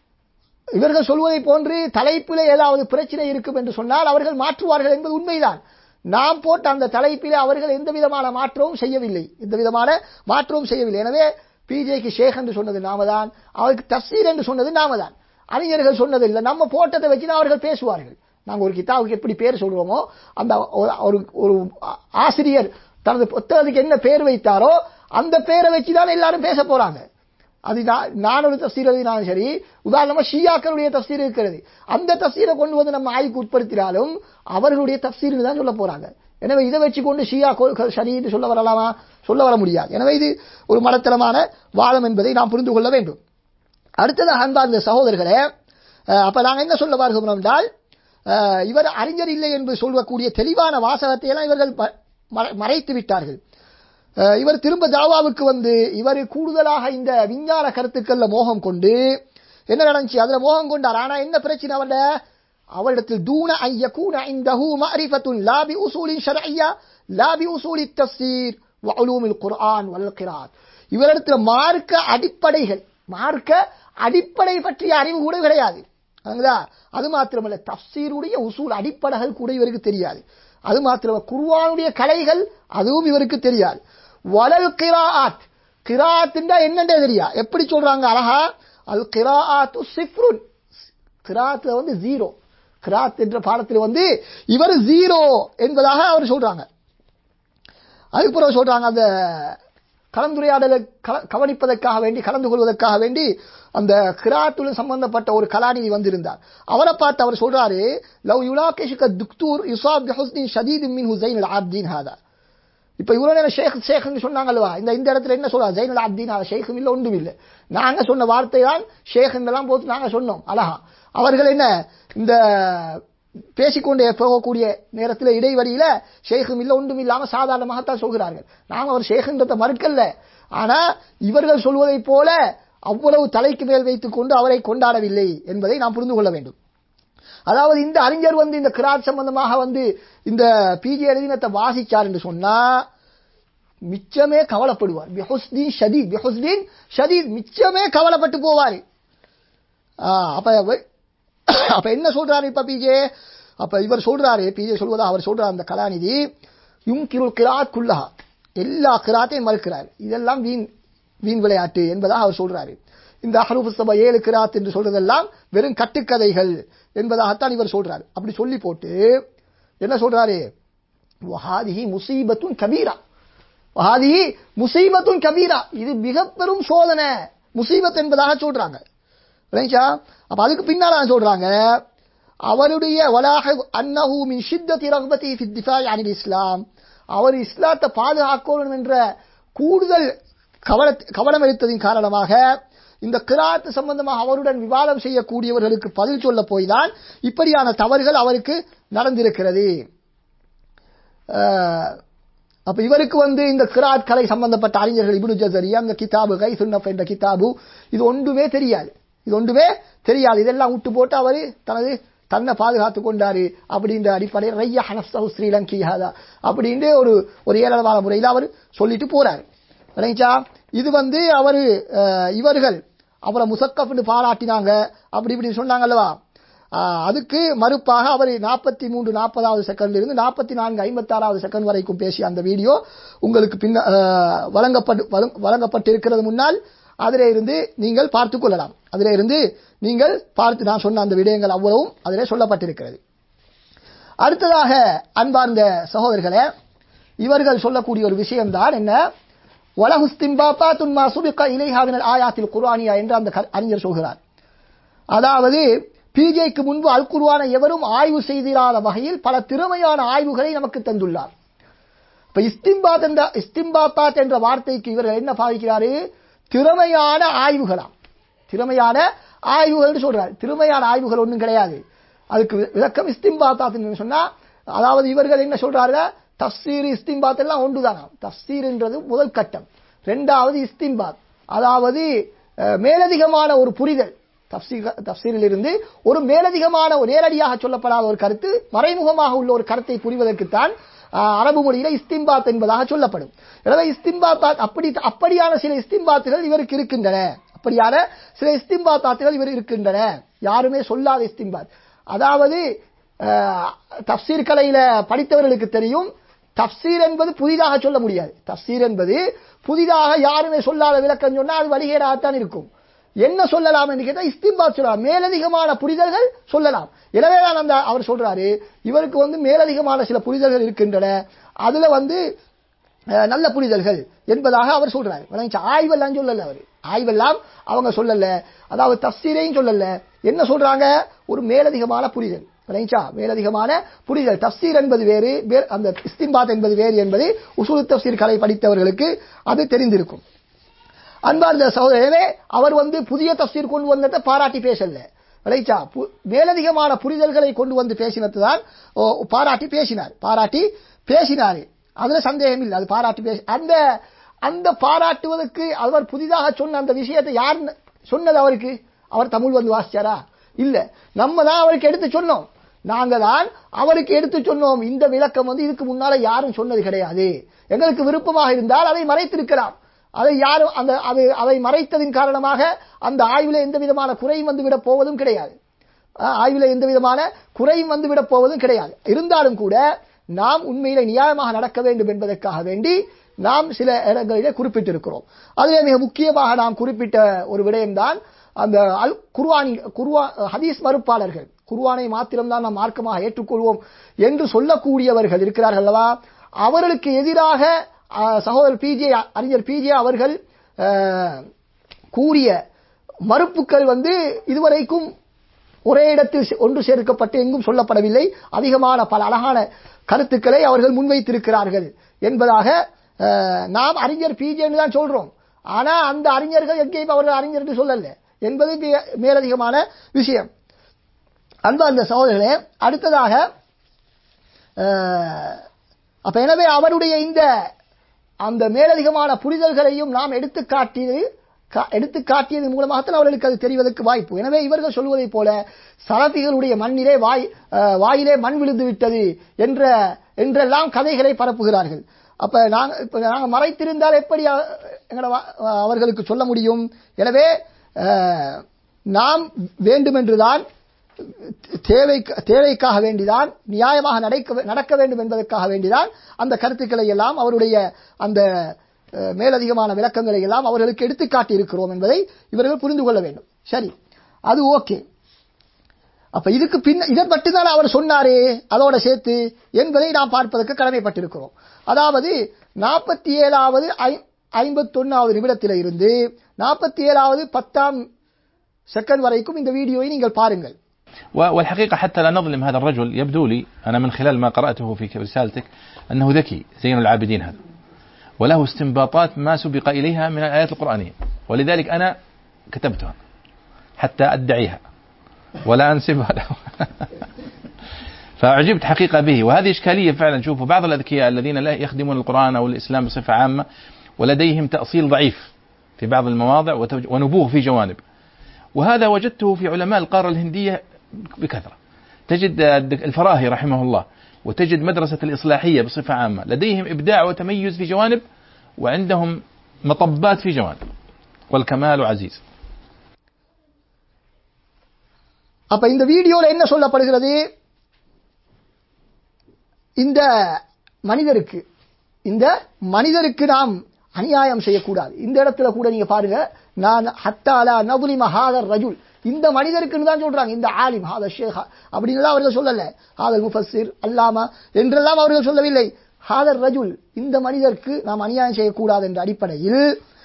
Speaker 1: இவர்கள் சொல்வதை போன்று தலைப்பிலே ஏதாவது பிரச்சனை இருக்கும் என்று சொன்னால் அவர்கள் மாற்றுவார்கள் என்பது உண்மைதான் நாம் போட்ட அந்த தலைப்பிலே அவர்கள் எந்த விதமான மாற்றமும் செய்யவில்லை எந்த விதமான மாற்றமும் செய்யவில்லை எனவே பிஜேக்கு ஷேக் என்று சொன்னது நாம தான் அவருக்கு தப்சீர் என்று சொன்னது நாம தான் அறிஞர்கள் சொன்னது இல்லை நம்ம போட்டதை வச்சு தான் அவர்கள் பேசுவார்கள் நாங்க ஒரு கிதாபுக்கு எப்படி பேர் சொல்றோமோ அந்த ஒரு- ஒரு ஒரு ஆசிரியர் தனது புத்தகத்துக்கு என்ன பேர் வைத்தாரோ அந்த பேரை வச்சு தான் எல்லாரும் பேச போறாங்க அது நான் நான் ஒரு தஃசீர் எழுதினாலும் சரி உதாரணமா ஷியாக்களுடைய தஃசீர் இருக்கிறது அந்த தஃசீரை கொண்டு வந்து நம்ம ஆய்வுக்கு உட்படுத்தினாலும் அவர்களுடைய தஃசீர் தான் சொல்ல போறாங்க எனவே இதை வச்சு கொண்டு ஷியா கொ- சரி என்று சொல்ல வரலாமா சொல்ல வர முடியாது எனவே இது ஒரு மடத்தனமான வாதம் என்பதை நாம் புரிந்து கொள்ள வேண்டும் அடுத்ததாக அன்பார்ந்த சகோதரர்களே அஹ், அப்ப நாங்க என்ன சொல்ல வருகிறோம் என்றால் அஹ், இவர் அறிஞர் இல்லை என்று சொல்லக்கூடிய தெளிவான வாசகத்தை எல்லாம் இவர்கள் ம- மறை- மறைத்து விட்டார்கள் அஹ், இவர் திரும்ப தாவாவுக்கு வந்து இவர் கூடுதலாக இந்த விஞ்ஞான கருத்துக்கள்ல மோகம் கொண்டு என்ன நடந்துச்சு அதுல மோகம் கொண்டார் ஆனா என்ன பிரச்சனை அவர்ட அவரிடத்தில் தூண ஐயக்கூன இந்தஹு மஅரிஃபத்துன் லா பி உசூலின் ஷர்ஐயா லா பி உசூலி தஃசீர் வ உலூமில் குர்ஆன் வல் கிராத் இவரிடத்தில் மார்க்க அடிப்படைகள் மார்க்க அடிப்படை பற்றிய அறிவு கூட கிடையாது அதுங்களா? அது மாத்திரமல்ல தப்சீருடைய உசூல் அடிப்படைகள் கூட இவருக்கு தெரியாது அது மாத்திரமல்ல குர்ஆனுடைய கலைகள் அதுவும் இவருக்கு தெரியாது வலல் கிராஆத் கிராத்துண்டா என்னன்றே தெரியா எப்படி சொல்றாங்க அழகா அல் கிராஆத்து சிஃப்ருன் கிராத்துல வந்து ஜீரோ கிராத் என்ற பாடத்தில் வந்து இவர் ஜீரோ என்பதாக அவர் சொல்றாங்க அதுக்கப்புறம் சொல்றாங்க அந்த கலந்துரையாடலை கல- கவனிப்பதற்காக வேண்டி கலந்து கொள்வதற்காக வேண்டி அந்த கிராத்துடன் சம்பந்தப்பட்ட ஒரு கலாநிதி வந்திருந்தார் அவரை பார்த்து அவர் சொல்றாரு லவ் யுலாகேஷுக்க துக்தூர் யுசாப் பிஹுஸ்னின் ஷதீது மின் ஹுசைன் அல் ஆப்தீன் ஹாதா இப்ப இவ்வளவு நேரம் ஷேக் ஷேக்னு சொன்னாங்கல்வா இந்த இந்த இடத்துல என்ன சொல்றா ஜெயினல் அப்தீன் அவ ஷேக்கும் இல்ல ஒன்றும் இல்ல நாங்க சொன்ன வார்த்தை தான் ஷேக் எல்லாம் போட்டு நாங்க சொன்னோம் அழகா அவர்கள் என்ன இந்த பேசிக்கொண்டே போகக்கூடிய நேரத்தில் இடைவெளியில ஷேக்கும் இல்ல ஒன்றும் இல்லாம சாதாரணமாகத்தான் சொல்கிறார்கள் நாம அவர் ஷேக்குன்றத மறுக்கல்ல ஆனா இவர்கள் சொல்வதைப் போல அவ்வளவு தலைக்கு மேல் வைத்துக் கொண்டு அவரை கொண்டாடவில்லை என்பதை நாம் புரிந்து கொள்ள வேண்டும் அதாவது இந்த அறிஞர் வந்து இந்த கிராத் சம்பந்தமாக வந்து இந்த பிஜி எழுதினத்தை வாசிச்சார் என்று சொன்னா மிச்சமே கவலைப்படுவார் பிஹுஸ்தீன் ஷதீத் பிஹுஸ்தீன் ஷதீத் மிச்சமே கவலைப்பட்டு போவார் அப்ப வ- அப்ப என்ன சொல்றாரு இப்ப பிஜே அப்ப இவர் சொல்றாரு பிஜே சொல்வதா அவர் சொல்றார் அந்த கலாநிதி யுங்கிருள் கிராத் குல்லஹா எல்லா கிராத்தையும் மறுக்கிறார் இதெல்லாம் வீண் வீண் விளையாட்டு என்பதாக அவர் சொல்றாரு இந்த அஹரூப் சபா ஏழு கிராத் என்று சொல்றதெல்லாம் வெறும் கட்டுக்கதைகள் என்பதாகத்தான் இவர் சொல்றாரு அப்படி சொல்லி போட்டு என்ன சொல்றாரு வஹாதிஹி முசீபத்துன் கபீரா வஹாதிஹி முசீபத்துன் கபீரா இது மிக பெரும் சோதனை முசீபத் என்பதாக சொல்றாங்க விளங்கிச்சா அப்ப அதுக்கு பின்னால சொல்றாங்க அவருடைய வலாஹ அன்னஹு மின் ஷித்தத்தி ரக்பதி ஃபி திஃபாய் அனில் இஸ்லாம் அவர் இஸ்லாத்தை பாதுகாக்கணும் என்ற கூடுதல் கவன கவனம் எடுத்ததின் காரணமாக இந்த கிராத் சம்பந்தமாக அவருடன் விவாதம் செய்யக்கூடியவர்களுக்கு பதில் சொல்ல போய்தான் இப்படியான தவறுகள் அவருக்கு நடந்திருக்கிறது அஹ், அப்ப இவருக்கு வந்து இந்த கிராத் கலை சம்பந்தப்பட்ட அறிஞர்கள் இப்னு ஜசரியா அந்த கிதாபு கை சுன்னப் என்ற கிதாபு இது ஒன்றுமே தெரியாது இது ஒன்றுமே தெரியாது இதெல்லாம் விட்டு போட்டு அவர் தனது தன்னை பாதுகாத்து கொண்டாரு அப்படின்ற அடிப்படையில் ரையா ஹனஸ்தவு ஸ்ரீலங்கி ஹாதா அப்படின்ற ஒரு ஒரு ஏளனமான முறையில் அவர் சொல்லிட்டு போறாரு ரைட்டா இது வந்து அவர் இவர்கள் அவரை முசக்கப்னு பாராட்டினாங்க அப்படி இப்படி சொன்னாங்க அல்லவா ஆஹ் அதுக்கு மறுப்பாக அவர் நாற்பத்தி மூன்று நாற்பதாவது செகண்ட்ல இருந்து நாற்பத்தி நான்கு ஐம்பத்தாறாவது செகண்ட் வரைக்கும் பேசிய அந்த வீடியோ உங்களுக்கு பின்ன ஆஹ் வழங்கப்பட்டு வழங்க- வழங்கப்பட்டிருக்கிறது முன்னால் அதிலே இருந்து நீங்கள் பார்த்துக் கொள்ளலாம் அதிலே இருந்து நீங்கள் பார்த்து நான் சொன்ன அந்த விடயங்கள் அவ்வளவும் அதிலே சொல்லப்பட்டிருக்கிறது அடுத்ததாக அன்பார்ந்த சகோதரர்களே இவர்கள் சொல்லக்கூடிய ஒரு விஷயம்தான் என்ன வலஹுஸ்திம்பாப்பா துன்மா சுபிகா இலைஹாவினர் ஆயாத்தில் குர்ஆனியா என்று அந்த க- அறிஞர் சொல்கிறார் அதாவது பிஜேக்கு முன்பு அல் குர்ஆனை எவரும் ஆய்வு செய்திராத வகையில் பல திறமையான ஆய்வுகளை நமக்கு தந்துள்ளார் இப்ப இஸ்திம்பாத் என்ற இஸ்திம்பாத்தாத் என்ற வார்த்தைக்கு இவர்கள் என்ன பாவிக்கிறாரு திறமையான ஆய்வுகளாம் திறமையான ஆய்வுகள் சொல்றாரு திறமையான ஆய்வுகள் ஒன்றும் கிடையாது அதுக்கு வி- விளக்கம் இஸ்திம்பாத்தாத் சொன்னா அதாவது இவர்கள் என்ன சொல்றாரு தஃசீர் இஸ்திம்பாத் எல்லாம் ஒன்றுதானாம் தஃசீர்ன்றது முதல் கட்டம் ரெண்டாவது இஸ்திம்பாத் அதாவது அஹ், மேலதிகமான ஒரு புரிதல் தப்சீர் தப்சீரில் இருந்து ஒரு மேலதிகமான ஒரு நேரடியாக சொல்லப்படாத ஒரு கருத்து மறைமுகமாக உள்ள ஒரு கருத்தை புரிவதற்குத்தான் ஆஹ், அரபு மொழியில இஸ்திம்பாத் என்பதாக சொல்லப்படும் எனவே இஸ்திம்பாத் அப்படி அப்படியான சில இஸ்திம்பாத்துகள் இவருக்கு இருக்கின்றன அப்படியான சில இஸ்திம்பாத்தாத்துகள் இவர் இருக்கின்றன யாருமே சொல்லாத இஸ்திம்பாத் அதாவது ஆஹ், தப்சீர் கலையில படித்தவர்களுக்கு தெரியும் தப்சீர் என்பது புதிதாக சொல்ல முடியாது தப்சீர் என்பது புதிதாக யாருமே சொல்லாத விளக்கம் சொன்னா அது வழிகேடாகத்தான் இருக்கும் என்ன சொல்லலாம் என்று கேட்டா இஸ்திம்பாத் சொல்லலாம் மேலதிகமான புரிதல்கள் சொல்லலாம் எனவே தான் அந்த அவர் சொல்றாரு இவருக்கு வந்து மேலதிகமான சில புரிதல்கள் இருக்கின்றன அதுல வந்து அஹ், நல்ல புரிதல்கள் என்பதாக அவர் சொல்றாரு விளங்குச்சா? ஆய்வெல்லாம் சொல்லல அவர் ஆய்வெல்லாம் அவங்க சொல்லல அதாவது தஃசீரையும் சொல்லல என்ன சொல்றாங்க ஒரு மேலதிகமான புரிதல் விளங்குச்சா? மேலதிகமான புரிதல் தஃசீர் என்பது வேறு வேறு- அந்த இஸ்திம்பாத் என்பது வேறு என்பது உசூல் தஃசீர் கலை படித்தவர்களுக்கு அது தெரிந்திருக்கும் அன்பார்ந்த சகோதரரே அவர் வந்து புதிய தஃசீர் கொண்டு வந்ததை பாராட்டி பேசல விளைச்சா பு- மேலதிகமான புரிதல்களை கொண்டு வந்து பேசினது தான் ஓ, பாராட்டி பேசினார் பாராட்டி பேசினார் அதுல சந்தேகம் இல்லை அது பாராட்டி பேசி அந்த அந்த பாராட்டுவதற்கு அவர் புதிதாக சொன்ன அந்த விஷயத்தை யார் ந- சொன்னது அவருக்கு அவர் தமிழ் வந்து வாசிச்சாரா இல்ல நம்ம தான் அவருக்கு எடுத்து சொன்னோம் நாங்க தான் அவருக்கு எடுத்து சொன்னோம் இந்த விளக்கம் வந்து இதுக்கு முன்னால யாரும் சொன்னது கிடையாது எங்களுக்கு விருப்பமாக இருந்தால் அதை மறைத்திருக்கலாம் அதை யாரும் அந்த அது அதை மறைத்ததின் காரணமாக அந்த ஆய்வில் எந்த விதமான குறையும் வந்து விட போவதும் கிடையாது அஹ், ஆய்வில் எந்த விதமான குறையும் வந்து விட போவதும் கிடையாது இருந்தாலும் கூட நாம் உண்மையிலே நியாயமாக நடக்க வேண்டும் என்பதற்காக வேண்டி நாம் சில இடங்களிலே குறிப்பிட்டிருக்கிறோம் அதிலே மிக முக்கியமாக நாம் குறிப்பிட்ட ஒரு விடயம்தான் அந்த அல் குர்ஆனி குர்ஆ ஹதீஸ் மறுப்பாளர்கள் குர்ஆனை மாத்திரம்தான் நாம் மார்க்கமாக ஏற்றுக்கொள்வோம் என்று சொல்லக்கூடியவர்கள் இருக்கிறார்கள் அல்லவா அவர்களுக்கு எதிராக அஹ், சகோதரர் பிஜே அறிஞர் பிஜே அவர்கள் அஹ், கூறிய மறுப்புகள் வந்து இதுவரைக்கும் ஒரே இடத்தில் சே- ஒன்று சேர்க்கப்பட்டு எங்கும் சொல்லப்படவில்லை அதிகமான பல அழகான கருத்துக்களை அவர்கள் முன்வைத்திருக்கிறார்கள் என்பதாக அஹ், நாம் அறிஞர் பிஜேன்னு தான் சொல்றோம் ஆனா அந்த அறிஞர்கள் எங்கேயும் அவர்கள் அறிஞர் என்று சொல்லல என்பது மிக மேலதிகமான விஷயம் அன்பு அந்த சகோதரர்களே அடுத்ததாக அஹ், அப்ப எனவே அவருடைய இந்த அந்த மேலதிகமான புரிதல்களையும் நாம் எடுத்து காட்டியது கா- எடுத்து காட்டியது மூலமாகத்தான் அவர்களுக்கு அது தெரிவதற்கு வாய்ப்பு எனவே இவர்கள் சொல்வதைப் போல சலபிகளுடைய மண்ணிலே வாய் அஹ், வாயிலே மண் விழுந்து விட்டது என்ற என்றெல்லாம் கதைகளை பரப்புகிறார்கள் அப்ப நாங்க இப்ப நாங்க மறைத்திருந்தால் எப்படி அ- எங்கட வா- அவர்களுக்கு சொல்ல முடியும் எனவே அஹ், நாம் வேண்டுமென்றுதான் தேவை தேவைக்காக வேண்டிதான் நியாயமாக நடக்க நடக்க வேண்டும் என்பதற்காக வேண்டிதான் அந்த கருத்துக்களை எல்லாம் அவருடைய அந்த அஹ், மேலதிகமான விளக்கங்களை எல்லாம் அவர்களுக்கு எடுத்துக்காட்டி இருக்கிறோம் என்பதை இவர்கள் புரிந்து கொள்ள வேண்டும் சரி அது ஓகே அப்ப இதுக்கு பின்ன இதை மட்டும்தான் அவர் சொன்னாரே அதோட சேர்த்து என்பதை நாம் பார்ப்பதற்கு கடமைப்பட்டிருக்கிறோம் அதாவது நாற்பத்தி ஏழாவது ஐம்பத்தொன்னாவது நிமிடத்தில இருந்து நாற்பத்தி ஏழாவது பத்தாம் செகண்ட் வரைக்கும் இந்த வீடியோவை நீங்கள் பாருங்கள்
Speaker 2: و- والحقيقة حتى لا نظلم هذا الرجل يبدو لي أنا من خلال ما قرأته في رسالتك أنه ذكي زين العابدين هذا وله استنباطات ما سبق إليها من الآيات القرآنية ولذلك أنا كتبتها حتى أدعيها ولا أنسبها له فأعجبت حقيقة به وهذه إشكالية فعلا شوفوا بعض الأذكياء الذين لا يخدمون القرآن أو الإسلام بصفة عامة ولديهم تأصيل ضعيف في بعض المواضع وتوج- ونبوغ في جوانب وهذا وجدته في علماء القارة الهندية بكثرة تجد الدك- الفراهي رحمه الله وتجد مدرسة الإصلاحية بصفة عامة لديهم إبداع وتميز في جوانب وعندهم مطبات في جوانب والكمال عزيز
Speaker 1: அப்ப இந்த வீடியோல என்ன சொல்லப்படுகிறது இந்த மனிதருக்கு இந்த மனிதருக்கு நாம் அநியாயம் செய்யக்கூடாது இந்த இடத்துல கூட நீங்க பாருங்க நான் ஹத்தாலா நபுலி மஹாதர் ரஜுல் இந்த மனிதருக்குன்னு தான் சொல்றாங்க இந்த ஆலிம் ஹாதர் ஷேக் அப்படின்னு தான் அவர்கள் சொல்லல ஹாதர் முஃபஸ்ஸிர் அல்லாமா என்றெல்லாம் அவர்கள் சொல்லவில்லை ஹாதர் ரஜுல் இந்த மனிதருக்கு நாம் அநியாயம் செய்யக்கூடாது என்ற அடிப்படையில்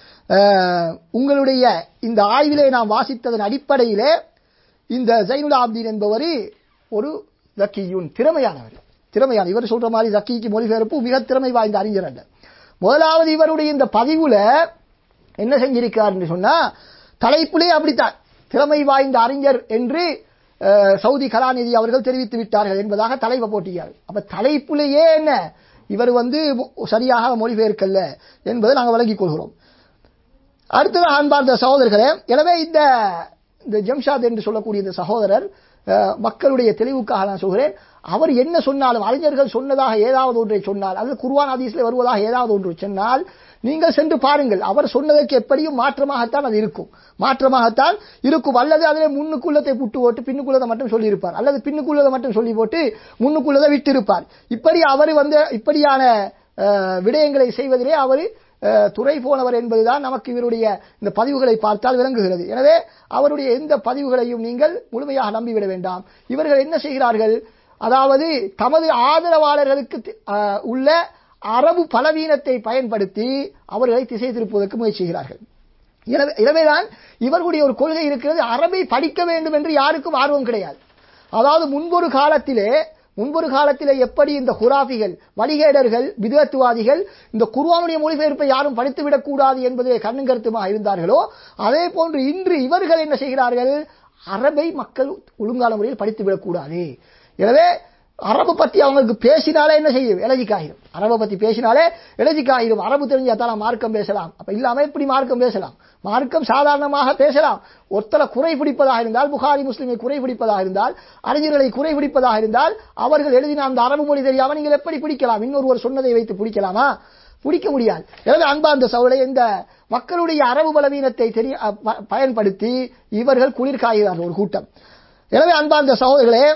Speaker 1: அஹ், உங்களுடைய இந்த ஆய்விலே நாம் வாசித்ததன் அடிப்படையிலே இந்த ஜைனுல் ஆப்தீன் என்பவர் ஒரு ஜக்கியுன் திறமையானவர் திறமையான இவர் சொல்ற மாதிரி ஜக்கிக்கு மொழிபெயர்ப்பு மிக திறமை வாய்ந்த அறிஞர் அல்ல முதலாவது இவருடைய இந்த பதிவுல என்ன செஞ்சிருக்கார் என்று சொன்னா தலைப்பிலே அப்படித்தான் திறமை வாய்ந்த அறிஞர் என்று அஹ், சவுதி கலாநிதி அவர்கள் தெரிவித்து விட்டார்கள் என்பதாக தலைப்பை போட்டியார் அப்ப தலைப்பிலேயே என்ன இவர் வந்து மொ- சரியாக மொழிபெயர்க்கல்ல என்பதை நாங்கள் விளங்கிக் கொள்கிறோம் அடுத்தது அன்பார்ந்த சகோதரர்களே எனவே இந்த இந்த ஜம்ஷாத் என்று சொல்லக்கூடிய இந்த சகோதரர் அஹ், மக்களுடைய தெளிவுக்காக நான் சொல்கிறேன் அவர் என்ன சொன்னாலும் அறிஞர்கள் சொன்னதாக ஏதாவது ஒன்றை சொன்னால் அல்லது குர்ஆன் ஹதீஸ்ல வருவதாக ஏதாவது ஒன்று சொன்னால் நீங்கள் சென்று பாருங்கள் அவர் சொன்னதற்கு எப்படியும் மாற்றமாகத்தான் அது இருக்கும் மாற்றமாகத்தான் இருக்கும் அல்லது அதிலே முன்னுக்குள்ளத்தை புட்டு போட்டு பின்னுக்குள்ளதை மட்டும் சொல்லியிருப்பார் அல்லது பின்னுக்குள்ளதை மட்டும் சொல்லி போட்டு முன்னுக்குள்ளதை விட்டிருப்பார் இப்படி அவர் வந்து இப்படியான அஹ், விடயங்களை செய்வதிலே அவர் அஹ், துறை போனவர் என்பதுதான் நமக்கு இவருடைய இந்த பதிவுகளை பார்த்தால் விளங்குகிறது எனவே அவருடைய எந்த பதிவுகளையும் நீங்கள் முழுமையாக நம்பிவிட வேண்டாம் இவர்கள் என்ன செய்கிறார்கள் அதாவது தமது ஆதரவாளர்களுக்கு தி- அஹ், உள்ள அரபு பலவீனத்தை பயன்படுத்தி அவர்களை திசை திருப்புவதற்கு முயற்சி செய்கிறார்கள் எனவே எனவேதான் இவர்களுடைய ஒரு கொள்கை இருக்கிறது அரபை படிக்க வேண்டும் என்று யாருக்கும் ஆர்வம் கிடையாது அதாவது முன்பொரு காலத்திலே முன்பொரு காலத்திலே எப்படி இந்த குராஃபிகள் வழிகேடர்கள் விதத்துவாதிகள் இந்த குர்ஆனுடைய மொழிபெயர்ப்பை யாரும் படித்துவிடக் கூடாது என்பதிலே கண்ணும் கருத்துமாக இருந்தார்களோ அதே போன்று இன்று இவர்கள் என்ன செய்கிறார்கள் அரபை மக்கள் ஒழுங்கான முறையில் படித்துவிடக் கூடாது எனவே அரபு பத்தி அவங்களுக்கு பேசினாலே என்ன செய்யும் எலஜிக்காயிரும் அரபை பத்தி பேசினாலே எலஜிக்காயிரும் அரபு தெரிஞ்சா தான் மார்க்கம் பேசலாம் அப்ப இல்லாம எப்படி மார்க்கம் பேசலாம் மார்க்கம் சாதாரணமாக பேசலாம் ஒருத்தரை குறை பிடிப்பதாக இருந்தால் புகாரி முஸ்லிமை குறை பிடிப்பதாக இருந்தால் அறிஞர்களை குறை பிடிப்பதாக இருந்தால் அவர்கள் எழுதின அந்த அரபு மொழி தெரியாம நீங்கள் எப்படி பிடிக்கலாம் இன்னொருவர் சொன்னதை வைத்து பிடிக்கலாமா பிடிக்க முடியாது எனவே அன்பார்ந்த சவுளை இந்த மக்களுடைய அரபு பலவீனத்தை தெரிய அ, ப- பயன்படுத்தி இவர்கள் குளிர் காய்கிறார்கள் ஒரு கூட்டம் எனவே அன்பார்ந்த சகோதரர்களே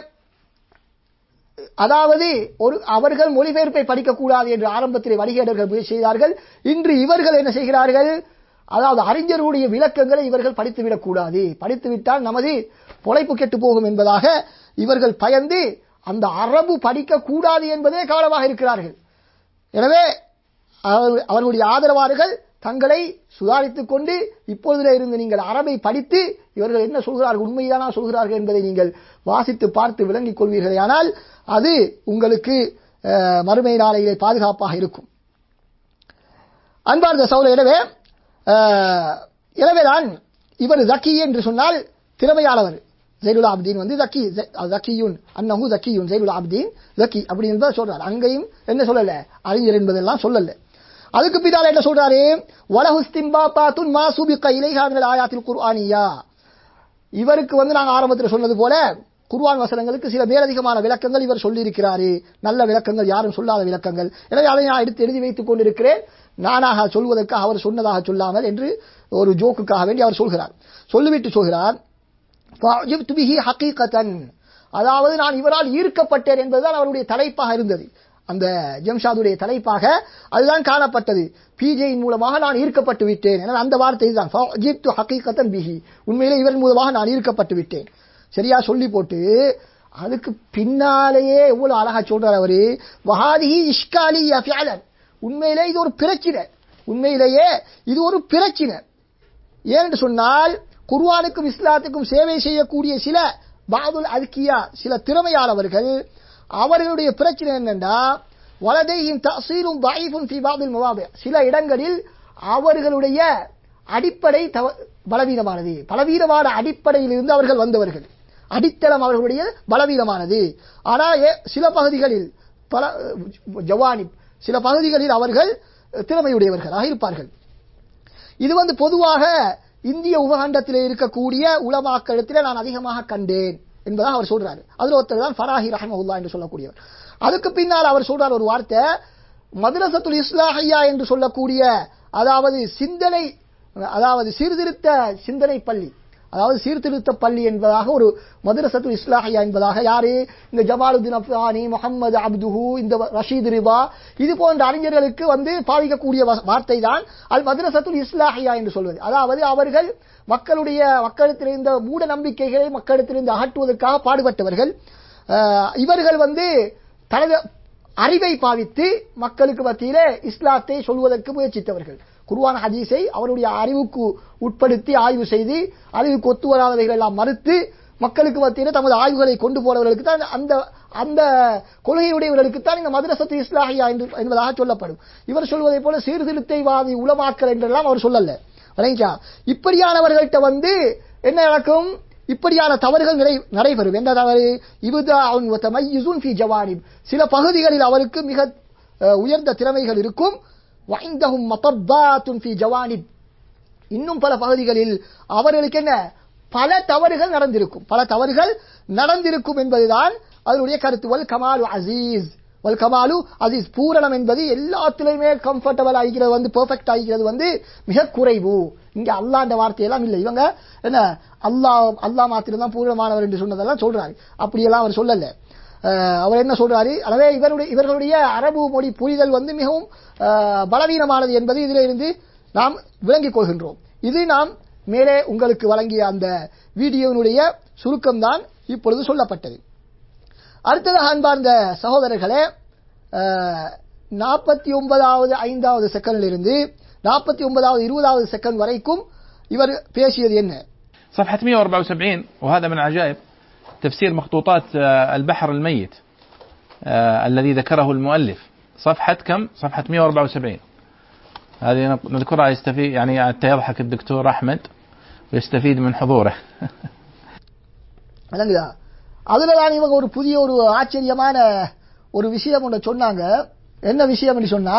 Speaker 1: அதாவது ஒரு அவர்கள் மொழிபெயர்ப்பை படிக்கக்கூடாது என்று ஆரம்பத்திலே வழிகேடர்கள் முயற்சி செய்தார்கள் இன்று இவர்கள் என்ன செய்கிறார்கள் அதாவது அறிஞர்களுடைய விளக்கங்களை இவர்கள் படித்துவிடக் கூடாது படித்துவிட்டால் நமது பொழைப்பு கெட்டு போகும் என்பதாக இவர்கள் பயந்து அந்த அரபு படிக்க கூடாது என்பதே கவனமாக இருக்கிறார்கள் எனவே அவர்- அவர்களுடைய ஆதரவாளர்கள் தங்களை சுதாரித்துக் கொண்டு இப்பொழுதிலே இருந்து நீங்கள் அரபை படித்து இவர்கள் என்ன சொல்கிறார்கள் உண்மைதானா சொல்கிறார்கள் என்பதை நீங்கள் வாசித்து பார்த்து விளங்கிக் கொள்வீர்களேயானால் அது உங்களுக்கு அஹ், மறுமை நாளையிலே பாதுகாப்பாக இருக்கும் அன்பார்ந்த சௌல எனவே அஹ், எனவேதான் இவர் ஜக்கி என்று சொன்னால் திறமையாளவர் ஜெயிலுல் ஆப்தீன் வந்து ஜக்கி ஜக்கியுன் அன்னஹு ஜக்கியுன் ஜெயிலுல் ஆப்தீன் ஜக்கி அப்படி என்பதை சொல்றார் அங்கேயும் என்ன சொல்லல அறிஞர் என்பதெல்லாம் சொல்லல அதுக்கு பின்னால் என்ன சொல்றாரு வலஹுஸ்திம்பா பாத்துன் மா சுபிக இலைஹான்கள் ஆயாத்தில் குர்ஆனியா இவருக்கு வந்து நாங்க ஆரம்பத்தில் சொன்னது போல குர்ஆன் வசனங்களுக்கு சில மேலதிகமான விளக்கங்கள் இவர் சொல்லியிருக்கிறாரு நல்ல விளக்கங்கள் யாரும் சொல்லாத விளக்கங்கள் எனவே அதை நான் எடுத்து எழுதி வைத்துக் கொண்டிருக்கிறேன் நானாக சொல்வதற்காக அவர் சொன்னதாக சொல்லாமல் என்று ஒரு ஜோக்குக்காக வேண்டி அவர் சொல்கிறார் சொல்லிவிட்டு சொல்கிறார் فَأُعْجِبْتُ بِهِ حَقِيقَةً அதாவது நான் இவரால் ஈர்க்கப்பட்டேன் என்பதுதான் அவருடைய தலைப்பாக இருந்தது அந்த ஜம்ஷாதுடைய தலைப்பாக அதுதான் காணப்பட்டது பிஜேயின் மூலமாக நான் ஈர்க்கப்பட்டு விட்டேன் எனவே அந்த வார்த்தை தான் فَأُعْجِبْتُ حَقِيقَةً بِهِ உண்மையிலே இவன் மூலமாக நான் ஈர்க்கப்பட்டு விட்டேன் சரியா சொல்லி போட்டு அதுக்கு பின்னாலேயே எவ்வளவு அழகா சொல்றார் அவரு வஹாதிஹி இஷ்காலி ஃபிஅலன் உண்மையிலே இது ஒரு பிரச்சனை உண்மையிலேயே இது ஒரு பிரச்சனை ஏனென்று சொன்னால் குர்ஆனுக்கும் இஸ்லாத்துக்கும் சேவை செய்யக்கூடிய சில பாதுல் அல்கியா சில திறமையாளவர்கள் அவர்களுடைய பிரச்சனை என்னன்னா வலதையும் தசீரும் பாயிஃபுன் ஃபி பாபில் முவாபி சில இடங்களில் அவர்களுடைய அடிப்படை தவ- பலவீனமானது பலவீனமான அடிப்படையில் இருந்து அவர்கள் வந்தவர்கள் அடித்தளம் அவர்களுடைய பலவீனமானது ஆனால் ஏ- சில பகுதிகளில் பல ஜவானி சில பகுதிகளில் அவர்கள் திறமையுடையவர்களாக இருப்பார்கள் இது வந்து பொதுவாக இந்திய உபகண்டத்தில் இருக்கக்கூடிய உலமாக்களிடத்தில் நான் அதிகமாக கண்டேன் என்பதாக அவர் சொல்றாரு அதுல ஒருத்தர் தான் ஃபராஹி ரஹமவுல்லா என்று சொல்லக்கூடியவர் அதுக்கு பின்னால் அவர் சொல்றார் ஒரு வார்த்தை மദ്രസத்துல் இஸ்லாஹியா என்று சொல்லக்கூடிய அதாவது சிந்தனை அதாவது சீர்திருத்த சிந்தனை பள்ளி அதாவது சீர்திருத்த பள்ளி என்பதாக ஒரு மദ്രസத்துல் இஸ்லாஹியா என்பதாக யாரு இந்த ஜமாலுதீன் அப்தானி முகமது அப்துஹு இந்த ரஷீத் ரிபா இது போன்ற அறிஞர்களுக்கு வந்து பாவிக்கக்கூடிய வ- வார்த்தை தான் அல் மദ്രസத்துல் இஸ்லாஹியா என்று சொல்வது அதாவது அவர்கள் மக்களுடைய மக்களிடத்தில் இருந்த மூட நம்பிக்கைகளை மக்களிடத்திலிருந்து அகற்றுவதற்காக பாடுபட்டவர்கள் அஹ், இவர்கள் வந்து தனது அறிவை பாவித்து மக்களுக்கு மத்தியிலே இஸ்லாத்தை சொல்வதற்கு முயற்சித்தவர்கள் குர்ஆன் ஹதீஸை அவருடைய அறிவுக்கு உட்படுத்தி ஆய்வு செய்து அறிவுக்கு ஒத்து வராதவைகள் எல்லாம் மறுத்து மக்களுக்கு மத்தியிலே தமது ஆய்வுகளை கொண்டு போறவர்களுக்கு தான் அந்த அந்த கொள்கையுடையவர்களுக்கு தான் இந்த மദ്രസத்து இஸ்லாஹியா என்று என்பதாக சொல்லப்படும் இவர் சொல்வதை போல சீர்திருத்தைவாதி உலமாக்கல் என்றெல்லாம் அவர் சொல்லல விளங்கிச்சா இப்படியானவர்கள்ட்ட வந்து என்ன நடக்கும் இப்படியான தவறுகள் நடை நடைபெறும் என்ன தவறு இபுதாஉன் வ தமையுசுன் ஃபீ ஜவானிப் சில பகுதிகளில் அவருக்கு மிக அஹ், உயர்ந்த திறமைகள் இருக்கும் வைந்தஹும் மதப்பாத்துன் ஃபீ ஜவானிப் இன்னும் பல பகுதிகளில் அவர்களுக்கு என்ன பல தவறுகள் நடந்திருக்கும் பல தவறுகள் நடந்திருக்கும் என்பதுதான் அதனுடைய கருத்து வல் கமாலு அசீஸ் வல் கமாலு அசீஸ் பூரணம் என்பது எல்லாத்திலுமே கம்ஃபர்டபுள் ஆகிக்கிறது வந்து பெர்ஃபெக்ட் ஆகிக்கிறது வந்து மிக குறைவு இங்க அல்லாஹ் என்ற வார்த்தையெல்லாம் இல்லை இவங்க என்ன அல்லாஹ் அல்லாஹ் மாத்திரம் தான் பூரணமானவர் என்று சொன்னதெல்லாம் சொல்றாரு அப்படியெல்லாம் அவர் சொல்லல அஹ் அவர் என்ன சொல்றாரு எனவே இவருடைய இவர்களுடைய அரபு மொழி புரிதல் வந்து மிகவும் அஹ், பலவீனமானது என்பது இதில் இருந்து நாம் விளங்கிக் கொள்கின்றோம் இது நாம் மேலே உங்களுக்கு வழங்கிய அந்த வீடியோவினுடைய சுருக்கம்தான் இப்பொழுது சொல்லப்பட்டது அடுத்ததாக அன்பார்ந்த சகோதரர்களே நாற்பத்தி ஒன்பதாவது ஐந்தாவது செகண்டில் இருந்து நாற்பத்தி ஒன்பதாவது இருபதாவது செகண்ட் வரைக்கும் இவர் பேசியது என்ன
Speaker 2: صفحة 174 وهذا من عجائب تفسير مخطوطات آه، البحر الميت آه، الذي ذكره المؤلف صفحة كم؟ صفحة 174 هذه نق- نذكرها يستفيد يعني حتى يضحك الدكتور أحمد ويستفيد من حضوره
Speaker 1: விளங்குதா அதுல தான் இவங்க ஒரு புதிய ஒரு ஆச்சரியமான ஒரு விஷயம் ஒன்று சொன்னாங்க என்ன விஷயம் என்று சொன்னா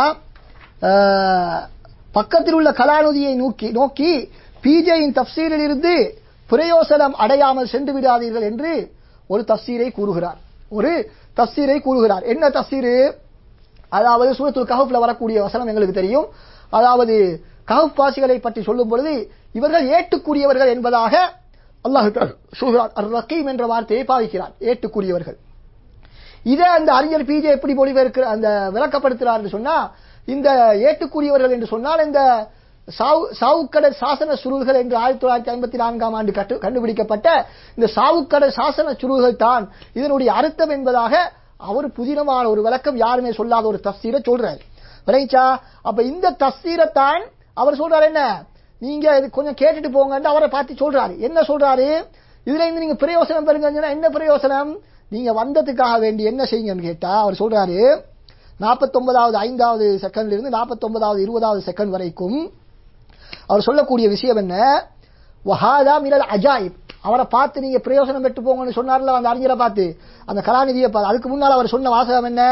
Speaker 1: அஹ், பக்கத்தில் உள்ள கலாநிதியை நோக்கி நோக்கி பிஜேயின் தப்சீரில் இருந்து பிரயோசனம் அடையாமல் சென்று விடாதீர்கள் என்று ஒரு தப்சீரை கூறுகிறார் ஒரு தப்சீரை கூறுகிறார் என்ன தப்சீரு அதாவது சூரத்துல் கஹஃப்ல வரக்கூடிய வசனம் எங்களுக்கு தெரியும் அதாவது கஹஃப் வாசிகளை பற்றி சொல்லும் பொழுது இவர்கள் ஏட்டுக்குரியவர்கள் என்பதாக அல்லாஹ் சொல்கிறார் அர் ரகீம் என்ற வார்த்தையை பாவிக்கிறார் ஏட்டுக்குரியவர்கள் இதை அந்த அறிஞர் பிஜே எப்படி மொழிபெயர்க்கிற அந்த விளக்கப்படுத்துறார் என்று சொன்னா இந்த ஏட்டுக்குரியவர்கள் என்று சொன்னால் இந்த சாவு சாவுக்கடல் சாசன சுருள்கள் என்று ஆயிரத்தி தொள்ளாயிரத்தி ஐம்பத்தி நான்காம் ஆண்டு கட்டு கண்டுபிடிக்கப்பட்ட இந்த சாவுக்கடல் சாசன சுருள்கள் தான் இதனுடைய அர்த்தம் என்பதாக அவர் புதினமான ஒரு விளக்கம் யாருமே சொல்லாத ஒரு தஃசீரை சொல்றாரு விளைச்சா அப்ப இந்த தஃசீரைத்தான் அவர் சொல்றாரு என்ன நீங்க இது கொஞ்சம் கேட்டுட்டு போங்கன்னு அவரை பார்த்து சொல்றாரு என்ன சொல்றாரு இதுல இருந்து நீங்க பிரயோசனம் பெறுங்கன்னா என்ன பிரயோசனம் நீங்க வந்ததுக்காக வேண்டி என்ன செய்யுங்கன்னு கேட்டா அவர் சொல்றாரு நாற்பத்தொன்பதாவது ஐந்தாவது செகண்ட்ல இருந்து நாற்பத்தொன்பதாவது இருபதாவது செகண்ட் வரைக்கும் அவர் சொல்லக்கூடிய விஷயம் என்ன வஹாதா மினல் அஜாயிப் அவரை பார்த்து நீங்க பிரயோசனம் பெற்று போங்கன்னு சொன்னார்ல அந்த அறிஞரை பார்த்து அந்த கலாநிதியை பார்த்து அதுக்கு முன்னால் அவர் சொன்ன வாசகம் என்ன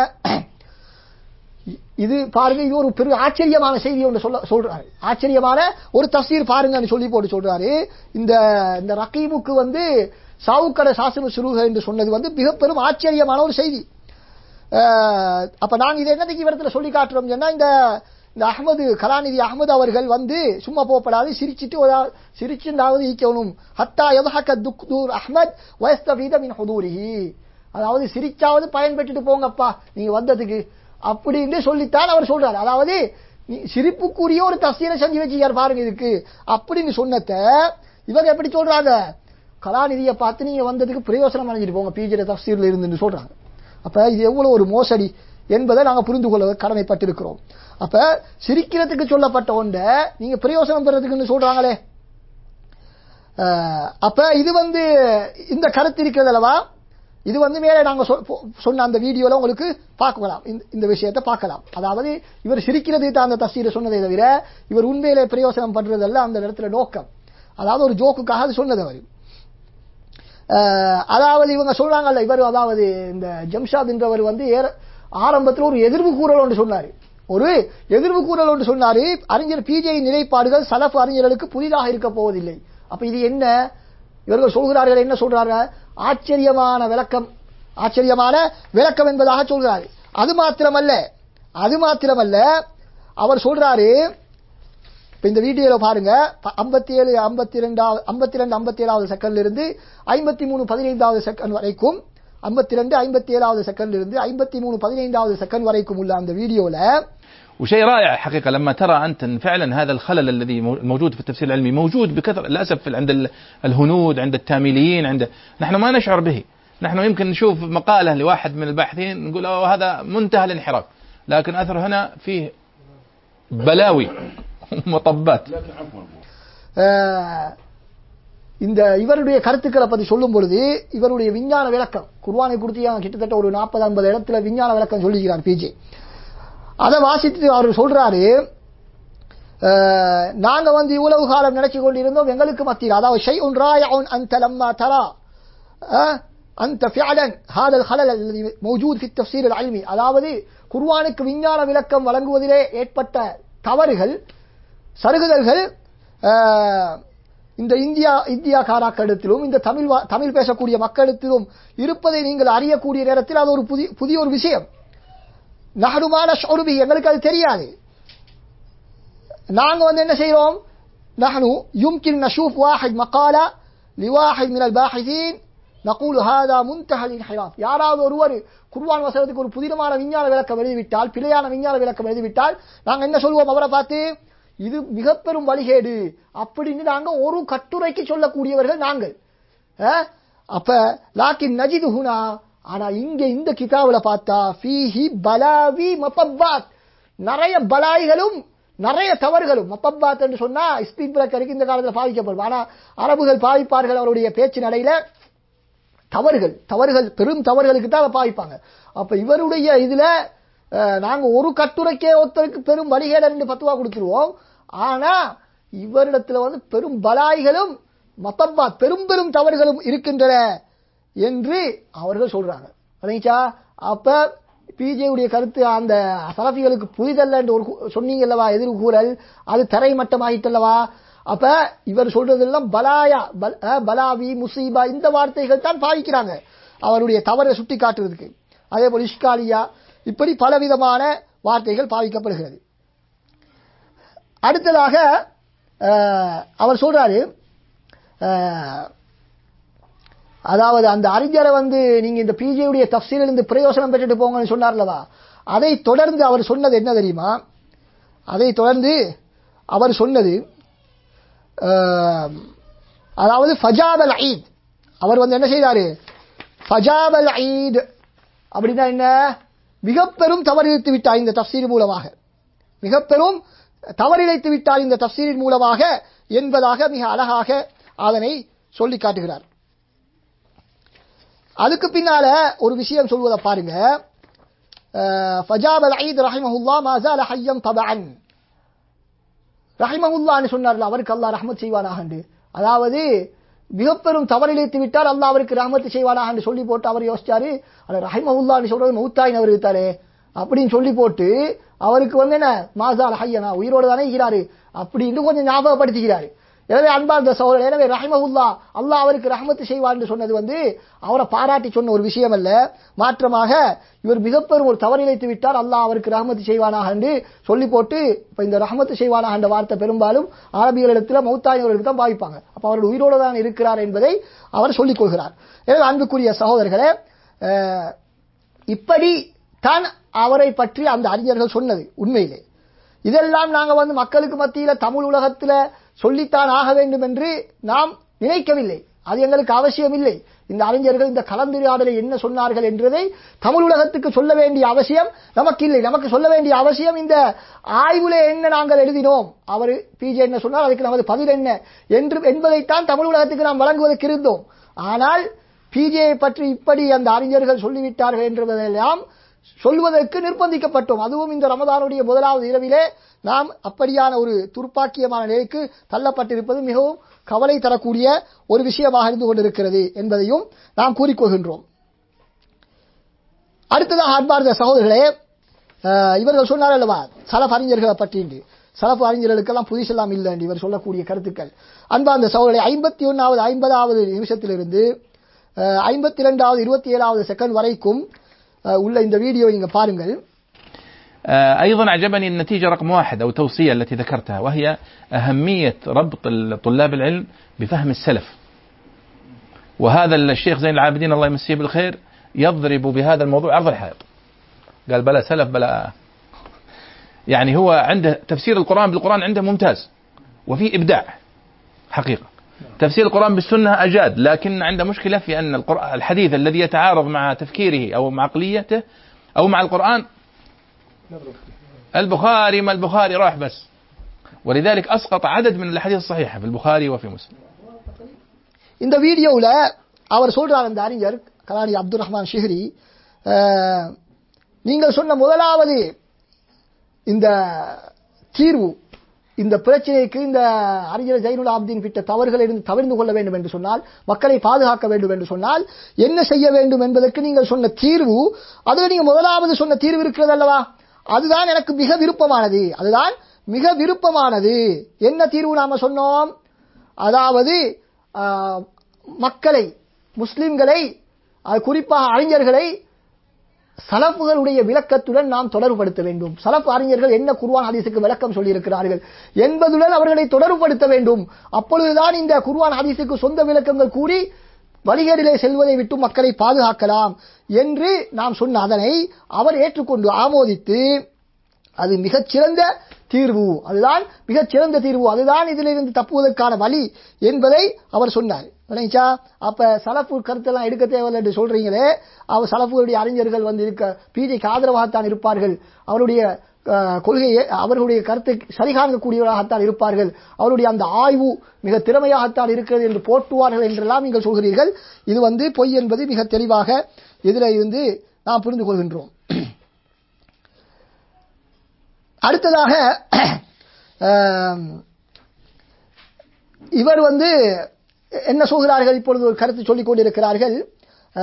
Speaker 1: இது பாருங்க இது ஒரு பெரிய ஆச்சரியமான செய்தி ஒன்று சொல்ல சொல்றாரு ஆச்சரியமான ஒரு தஸ்தீர் பாருங்கன்னு சொல்லி போட்டு சொல்றாரு இந்த இந்த ரகீமுக்கு வந்து சாவுக்கடை சாசன சுருக என்று சொன்னது வந்து மிக பெரும் ஆச்சரியமான ஒரு செய்தி அஹ், அப்ப நாங்க இதை என்னதுக்கு இவரத்துல சொல்லி காட்டுறோம் சொன்னா இந்த இந்த அகமது கலாநிதி அகமது அவர்கள் வந்து சும்மா போகப்படாது சிரிச்சிட்டு ஒரு ஆள் சிரிச்சுண்டாவது ஈக்கணும் ஹத்தா எதஹக்க துக்தூர் அஹ்மத் வயஸ்தபீத மின் ஹுதூரிஹி அதாவது சிரிச்சாவது பயன் பெற்றுட்டு போங்கப்பா நீங்க வந்ததுக்கு அப்படின்னு சொல்லித்தான் அவர் சொல்றாரு அதாவது நீ சிரிப்புக்குரிய ஒரு தஸ்தீரை செஞ்சு வச்சுக்கார் பாருங்க இதுக்கு அப்படின்னு சொன்னத இவங்க எப்படி சொல்றாங்க கலாநிதியை பார்த்து நீங்க வந்ததுக்கு பிரயோசனம் அடைஞ்சிட்டு போங்க பிஜிட தப்சீர்ல இருந்துன்னு சொல்றாங்க அப்ப இது எவ்வளவு ஒரு மோசடி என்பதை நாங்க புரிந்து கொள்ள கடமைப்பட்டிருக்கிறோம் அப்ப சிரிக்கிறதுக்கு சொல்லப்பட்ட ஒன்றை நீங்க பிரயோசனம் பெறதுக்குன்னு சொல்றாங்களே அஹ், அப்ப இது வந்து இந்த கருத்து இருக்கிறது அல்லவா இது வந்து மேலே நாங்க சொ- பொ- சொன்ன அந்த வீடியோல உங்களுக்கு பார்க்கலாம் இந்த- இந்த விஷயத்தை பார்க்கலாம் அதாவது இவர் சிரிக்கிறது தான் அந்த தஸ்தீரை சொன்னதை தவிர இவர் உண்மையிலே பிரயோசனம் பண்றதல்ல அந்த இடத்துல நோக்கம் அதாவது ஒரு ஜோக்குக்காக அது சொன்னது அவர் அஹ், அதாவது இவங்க சொல்றாங்கல்ல இவர் அதாவது இந்த ஜம்ஷாத் என்றவர் வந்து ஏற- ஆரம்பத்தில் ஒரு எதிர்வு கூறல் ஒன்று சொன்னாரு ஒரு எதிர்வு கூறல் ஒன்று சொன்னாரு அறிஞர் பிஜே நிலைப்பாடுகள் சலஃப் அறிஞர்களுக்கு புதிதாக இருக்க போவதில்லை அப்ப இது என்ன இவர்கள் சொல்கிறார்கள் என்ன சொல்றாங்க ஆச்சரியமான விளக்கம் ஆச்சரியமான விளக்கம் என்பதாக சொல்கிறாரு அது மாத்திரமல்ல அது மாத்திரமல்ல அவர் சொல்றாரு இப்ப இந்த வீடியோல பாருங்க ஐம்பத்தி ஏழு ஐம்பத்தி ரெண்டாவது ஐம்பத்தி ரெண்டு ஐம்பத்தி ஏழாவது செகண்ட்ல இருந்து ஐம்பத்தி மூணு பதினைந்தாவது செகண்ட் வரைக்கும் ஐம்பத்தி ரெண்டு ஐம்பத்தி ஏழாவது செகண்ட்ல இருந்து ஐம்பத்தி மூணு பதினைந்தாவது செகண்ட் வரைக்கும் உள்ள அந்த வீடியோல
Speaker 2: وشيء رائع حقيقة لما ترى أنت أن فعلا هذا الخلل الذي مو- موجود في التفسير العلمي موجود بكثرة للأسف في- عند ال- الهنود عند التاميليين عند نحن ما نشعر به نحن يمكن نشوف مقالة لواحد من الباحثين نقول أوه هذا منتهى الانحراف لكن أثر هنا فيه بلاوي مطبات
Speaker 1: அஹ், இந்த இவருடைய கருத்துக்களை பத்தி சொல்லும் பொழுது இவருடைய விஞ்ஞான விளக்கம் குர்வானை குறித்து அவன் கிட்டத்தட்ட ஒரு நாற்பது ஐம்பது இடத்துல விஞ்ஞான விளக்கம் சொல்லிக்கிறார் பிஜே அதை வாசித்து அவர் சொல்றாரு அஹ், நாங்க வந்து இவ்வளவு காலம் நினைச்சு கொண்டிருந்தோம் எங்களுக்கு மத்தியில் அதாவது ஷை உன் ராய உன் அந்த லம்மா தரா அஹ், أنت فعلا هذا الخلل الذي موجود في التفسير العلمي அதாவது குர்ஆனுக்கு விஞ்ஞான விளக்கம் வழங்குவதிலே ஏற்பட்ட தவறுகள் சருகுதல்கள் அஹ், இந்த இந்தியா இந்தியா காராக்களிடத்திலும் இந்த தமிழ் வா- தமிழ் பேசக்கூடிய மக்களிடத்திலும் இருப்பதை நீங்கள் அறியக்கூடிய நேரத்தில் அது ஒரு புதிய புதிய ஒரு விஷயம் நஹடுமான ஷொருபி எங்களுக்கு அது தெரியாது நாங்க வந்து என்ன செய்றோம் நஹனு யும்கின் நஷூஃப் வாஹித் மகாலா லிவாஹித் மினல் பாஹிதீன் நகூல் ஹாதா முன்தஹல் இன்ஹிராஃப் யாராவது ஒருவர் குர்ஆன் வசனத்துக்கு ஒரு புதினமான விஞ்ஞான விளக்கம் எழுதிவிட்டால் பிழையான விஞ்ஞான விளக்கம் எழுதிவிட்டால் நாங்க என்ன சொல்லுவோம் அவரை பார்த்து இது மிக பெரும் வழிகேடு அப்படின்னு நாங்க ஒரு கட்டுரைக்கு சொல்லக்கூடியவர்கள் நாங்கள் அஹ்? அப்ப லாக்கின் நஜிது ஹுனா ஆனா இங்க இந்த கிதாபுல பார்த்தா ஃபீஹி பலாவி மப்பப்பாத் நிறைய பலாய்களும் நிறைய தவறுகளும் மப்பப்பாத் என்று சொன்னா ஸ்பீட் பிரேக்கருக்கு இந்த காலத்துல பாவிக்கப்படும் ஆனா அரபுகள் பாவிப்பார்கள் அவருடைய பேச்சு நடையில தவறுகள் தவறுகள் பெரும் தவறுகளுக்கு தான் அதை பாவிப்பாங்க அப்ப இவருடைய இதுல அஹ், நாங்க ஒரு கட்டுரைக்கே ஒருத்தருக்கு பெரும் வழிகேடர் என்று பத்துவா கொடுத்துருவோம் ஆனா இவரிடத்துல வந்து பெரும் பலாய்களும் மத்தப்பா பெரும் பெரும் தவறுகளும் இருக்கின்றன என்று அவர்கள் சொல்றாங்க சரிங்களா அப்ப பிஜேவுடைய கருத்து அந்த சலஃபிகளுக்கு புரிதல்ல என்று ஒரு கு- சொன்னீங்கல்லவா எதிர் கூறல் அது தரைமட்டமாயிட்டல்லவா அப்ப இவர் சொல்றதெல்லாம் பலாயா பல்- அஹ், பலாவி முசீபா இந்த வார்த்தைகள் தான் பாவிக்கிறாங்க அவருடைய தவறை சுட்டி காட்டுறதுக்கு அதே போல இஷ்காலியா இப்படி பலவிதமான வார்த்தைகள் பாவிக்கப்படுகிறது அடுத்ததாக அஹ், அவர் சொல்றாரு அஹ், அதாவது அந்த அறிஞரை வந்து நீங்க இந்த பிஜேயுடைய தப்சீலிருந்து பிரயோசனம் பெற்றுட்டு போங்கன்னு சொன்னார்லவா அதை தொடர்ந்து அவர் சொன்னது என்ன தெரியுமா அதை தொடர்ந்து அவர் சொன்னது அஹ், அதாவது ஃபஜாபல் ஈத் அவர் வந்து என்ன செய்தாரு ஃபஜாபல் ஈத் அப்படின்னா என்ன மிக பெரும் தவறிழைத்து விட்டார் இந்த தப்சீர் மூலமாக மிக பெரும் தவறிழைத்து விட்டார் இந்த தப்சீரின் மூலமாக என்பதாக மிக அழகாக அதனை சொல்லி காட்டுகிறார் அதுக்கு பின்னால ஒரு விஷயம் சொல்வதை பாருங்க அஹ், ஃபஜாப் அல் ஐத் ரஹிமஹுல்லா மாசால ஹய்யம் தபஅன் ரஹிமஹுல்லான்னு சொன்னார்ல அவருக்கு அல்லாஹ் ரஹ்மத் செய்வானாக அதாவது மிக பெரும் தவறிழைத்து விட்டால் அல்லாஹ் அவருக்கு ரஹ்மத் செய்வானாக என்று சொல்லி போட்டு அவர் யோசிச்சாரு அட ரஹிமஹுல்லான்னு சொல்றது மௌத்தாயின் அவர் இருத்தாரே அப்படின்னு சொல்லி போட்டு அவருக்கு வந்து என்ன மாசால் ஹையனா உயிரோடு தானே இருக்கிறாரு அப்படின்னு கொஞ்சம் ஞாபகப்படுத்திக்கிறாரு எனவே அன்பார்ந்த சகோதரர் எனவே ரஹிமஹுல்லா அல்லாஹ் அவருக்கு ரஹ்மத்து செய்வார் என்று சொன்னது வந்து அவரை பாராட்டி சொன்ன ஒரு விஷயம் அல்ல மாற்றமாக இவர் மிகப்பெரும் ஒரு தவறிழைத்து விட்டார் அல்லாஹ் அவருக்கு ரஹ்மத்து செய்வானாக என்று சொல்லி போட்டு இப்ப இந்த ரஹ்மத்து செய்வானாக என்ற வார்த்தை பெரும்பாலும் அரபியர்களிடத்தில் மௌத்தாயினர்களுக்கு தான் பாவிப்பாங்க அப்ப அவருடைய உயிரோடு தான் இருக்கிறார் என்பதை அவர் சொல்லிக் கொள்கிறார் எனவே அன்புக்குரிய சகோதரர்களே அஹ், இப்படி தான் அவரை பற்றி அந்த அறிஞர்கள் சொன்னது உண்மையிலே இதெல்லாம் நாங்க வந்து மக்களுக்கு மத்தியில தமிழ் உலகத்துல சொல்லித்தான் ஆக வேண்டும் என்று நாம் நினைக்கவில்லை அது எங்களுக்கு அவசியம் இல்லை இந்த அறிஞர்கள் இந்த கலந்துரையாடலை என்ன சொன்னார்கள் என்றதை தமிழ் உலகத்துக்கு சொல்ல வேண்டிய அவசியம் நமக்கு இல்லை நமக்கு சொல்ல வேண்டிய அவசியம் இந்த ஆய்வுல என்ன நாங்கள் எழுதினோம் அவர் பிஜே என்ன சொன்னார் அதுக்கு நமது பதில் என்ன என்று என்பதைத்தான் தமிழ் உலகத்துக்கு நாம் வழங்குவதற்கு இருந்தோம் ஆனால் பிஜேயை பற்றி இப்படி அந்த அறிஞர்கள் சொல்லிவிட்டார்கள் என்றதெல்லாம் சொல்வதற்கு நிர்பந்திக்கப்பட்டோம் அதுவும் இந்த ரமதானுடைய முதலாவது இரவிலே நாம் அப்படியான ஒரு துர்ப்பாக்கியமான நிலைக்கு தள்ளப்பட்டிருப்பது மிகவும் கவலை தரக்கூடிய ஒரு விஷயமாக இருந்து கொண்டிருக்கிறது என்பதையும் நாம் கூறிக்கொள்கின்றோம் அடுத்ததாக அன்பார்ந்த சகோதரர்களே அஹ், இவர்கள் சொன்னார் அல்லவா சலப் அறிஞர்களை பற்றி சலப் அறிஞர்களுக்கெல்லாம் புதுசெல்லாம் இல்லை என்று இவர் சொல்லக்கூடிய கருத்துக்கள் அன்பார்ந்த சகோதரர்களே ஐம்பத்தி ஒன்னாவது ஐம்பதாவது நிமிஷத்திலிருந்து ஐம்பத்தி இரண்டாவது இருபத்தி ஏழாவது செகண்ட் வரைக்கும் அஹ், உள்ள இந்த வீடியோ நீங்க பாருங்கள்
Speaker 2: آه، أيضا أعجبني النتيجة رقم واحد أو توصية التي ذكرتها وهي أهمية ربط طلاب العلم بفهم السلف وهذا الشيخ زين العابدين الله يمسيه بالخير يضرب بهذا الموضوع عرض الحائط قال بلا سلف بلا يعني هو عنده تفسير القرآن بالقرآن عنده ممتاز وفي إبداع حقيقة تفسير القرآن بالسنة أجاد لكن عنده مشكلة في أن القرآن الحديث الذي يتعارض مع تفكيره أو مع عقليته أو مع القرآن البخاري ما البخاري راح بس ولذلك أسقط عدد من الأحاديث الصحيحة في البخاري وفي مسلم
Speaker 1: இந்த வீடியோவுல அவர் சொல்றார் அந்த அறிஞர் கலானி அப்துல் ரஹ்மான் ஷிஹ்ரி அஹ், நீங்கள் சொன்ன முதலாவது இந்த தீர்வு இந்த பிரச்சனைக்கு இந்த அறிஞர் ஜைனுல் ஆப்தீன் விட்ட தவறுகளை இருந்து தவிர்த்து கொள்ள வேண்டும் என்று சொன்னால் மக்களை பாதுகாக்க வேண்டும் என்று சொன்னால் என்ன செய்ய வேண்டும் என்பதற்கு நீங்கள் சொன்ன தீர்வு அதுல நீங்க முதலாவது சொன்ன தீர்வு இருக்கிறது அல்லவா அதுதான் எனக்கு மிக விருப்பமானது அதுதான் மிக விருப்பமானது என்ன தீர்வு நாம சொன்னோம் அதாவது ஆஹ், மக்களை முஸ்லிம்களை அது குறிப்பாக அறிஞர்களை சலப்புகளுடைய விளக்கத்துடன் நாம் தொடர்புபடுத்த வேண்டும் சலப்பு அறிஞர்கள் என்ன குர்ஆன் ஹதீஸுக்கு விளக்கம் சொல்லியிருக்கிறார்கள் என்பதுடன் அவர்களை தொடர்புபடுத்த வேண்டும் அப்பொழுதுதான் இந்த குர்ஆன் ஹதீஸுக்கு சொந்த விளக்கங்கள் கூறி வழிகேடிலே செல்வதை விட்டு மக்களை பாதுகாக்கலாம் என்று நாம் சொன்ன அதனை அவர் ஏற்றுக்கொண்டு ஆமோதித்து அது மிகச்சிறந்த தீர்வு அதுதான் மிகச்சிறந்த தீர்வு அதுதான் இதிலிருந்து தப்புவதற்கான வழி என்பதை அவர் சொன்னார் விளங்கிச்சா அப்ப சலப்பு கருத்தெல்லாம் எடுக்க தேவையில்லை என்று சொல்றீங்களே அவர் சலப்புகளுடைய அறிஞர்கள் வந்து இருக்க பிஜேக்கு ஆதரவாகத்தான் இருப்பார்கள் அவருடைய அஹ், கொள்கையை அவர்களுடைய கருத்தை சரிகாணக்கூடியவராகத்தான் இருப்பார்கள் அவருடைய அந்த ஆய்வு மிக திறமையாகத்தான் இருக்கிறது என்று போற்றுவார்கள் என்றெல்லாம் நீங்கள் சொல்கிறீர்கள் இது வந்து பொய் என்பது மிக தெளிவாக இதில் இருந்து நாம் புரிந்து கொள்கின்றோம் அடுத்ததாக ஆம், இவர் வந்து என்ன சொல்கிறார்கள் இப்பொழுது ஒரு கருத்து சொல்லிக் கொண்டிருக்கிறார்கள் ஆ,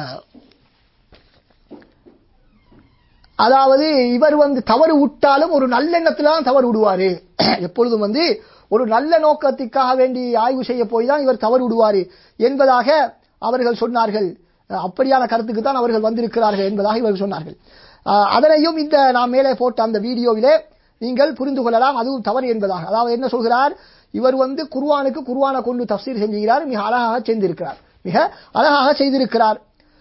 Speaker 1: அதாவது இவர் வந்து தவறு விட்டாலும் ஒரு நல்லெண்ணத்துல தான் தவறு விடுவாரு எப்பொழுதும் வந்து ஒரு நல்ல நோக்கத்துக்காக வேண்டி ஆய்வு செய்ய போய் தான் இவர் தவறு விடுவாரு என்பதாக அவர்கள் சொன்னார்கள் அப்படியான கருத்துக்கு தான் அவர்கள் வந்திருக்கிறார்கள் என்பதாக இவர்கள் சொன்னார்கள் ஆஹ் அதனையும் இந்த நாம் மேலே போட்ட அந்த வீடியோவிலே நீங்கள் புரிந்து கொள்ளலாம் அதுவும் தவறு என்பதாக அதாவது என்ன சொல்கிறார் இவர் வந்து குர்ஆனுக்கு குர்ஆனை கொண்டு தஃசீர் செஞ்சுகிறார் மிக அழகாக செய்திருக்கிறார் மிக அழகாக செய்திருக்கிறார்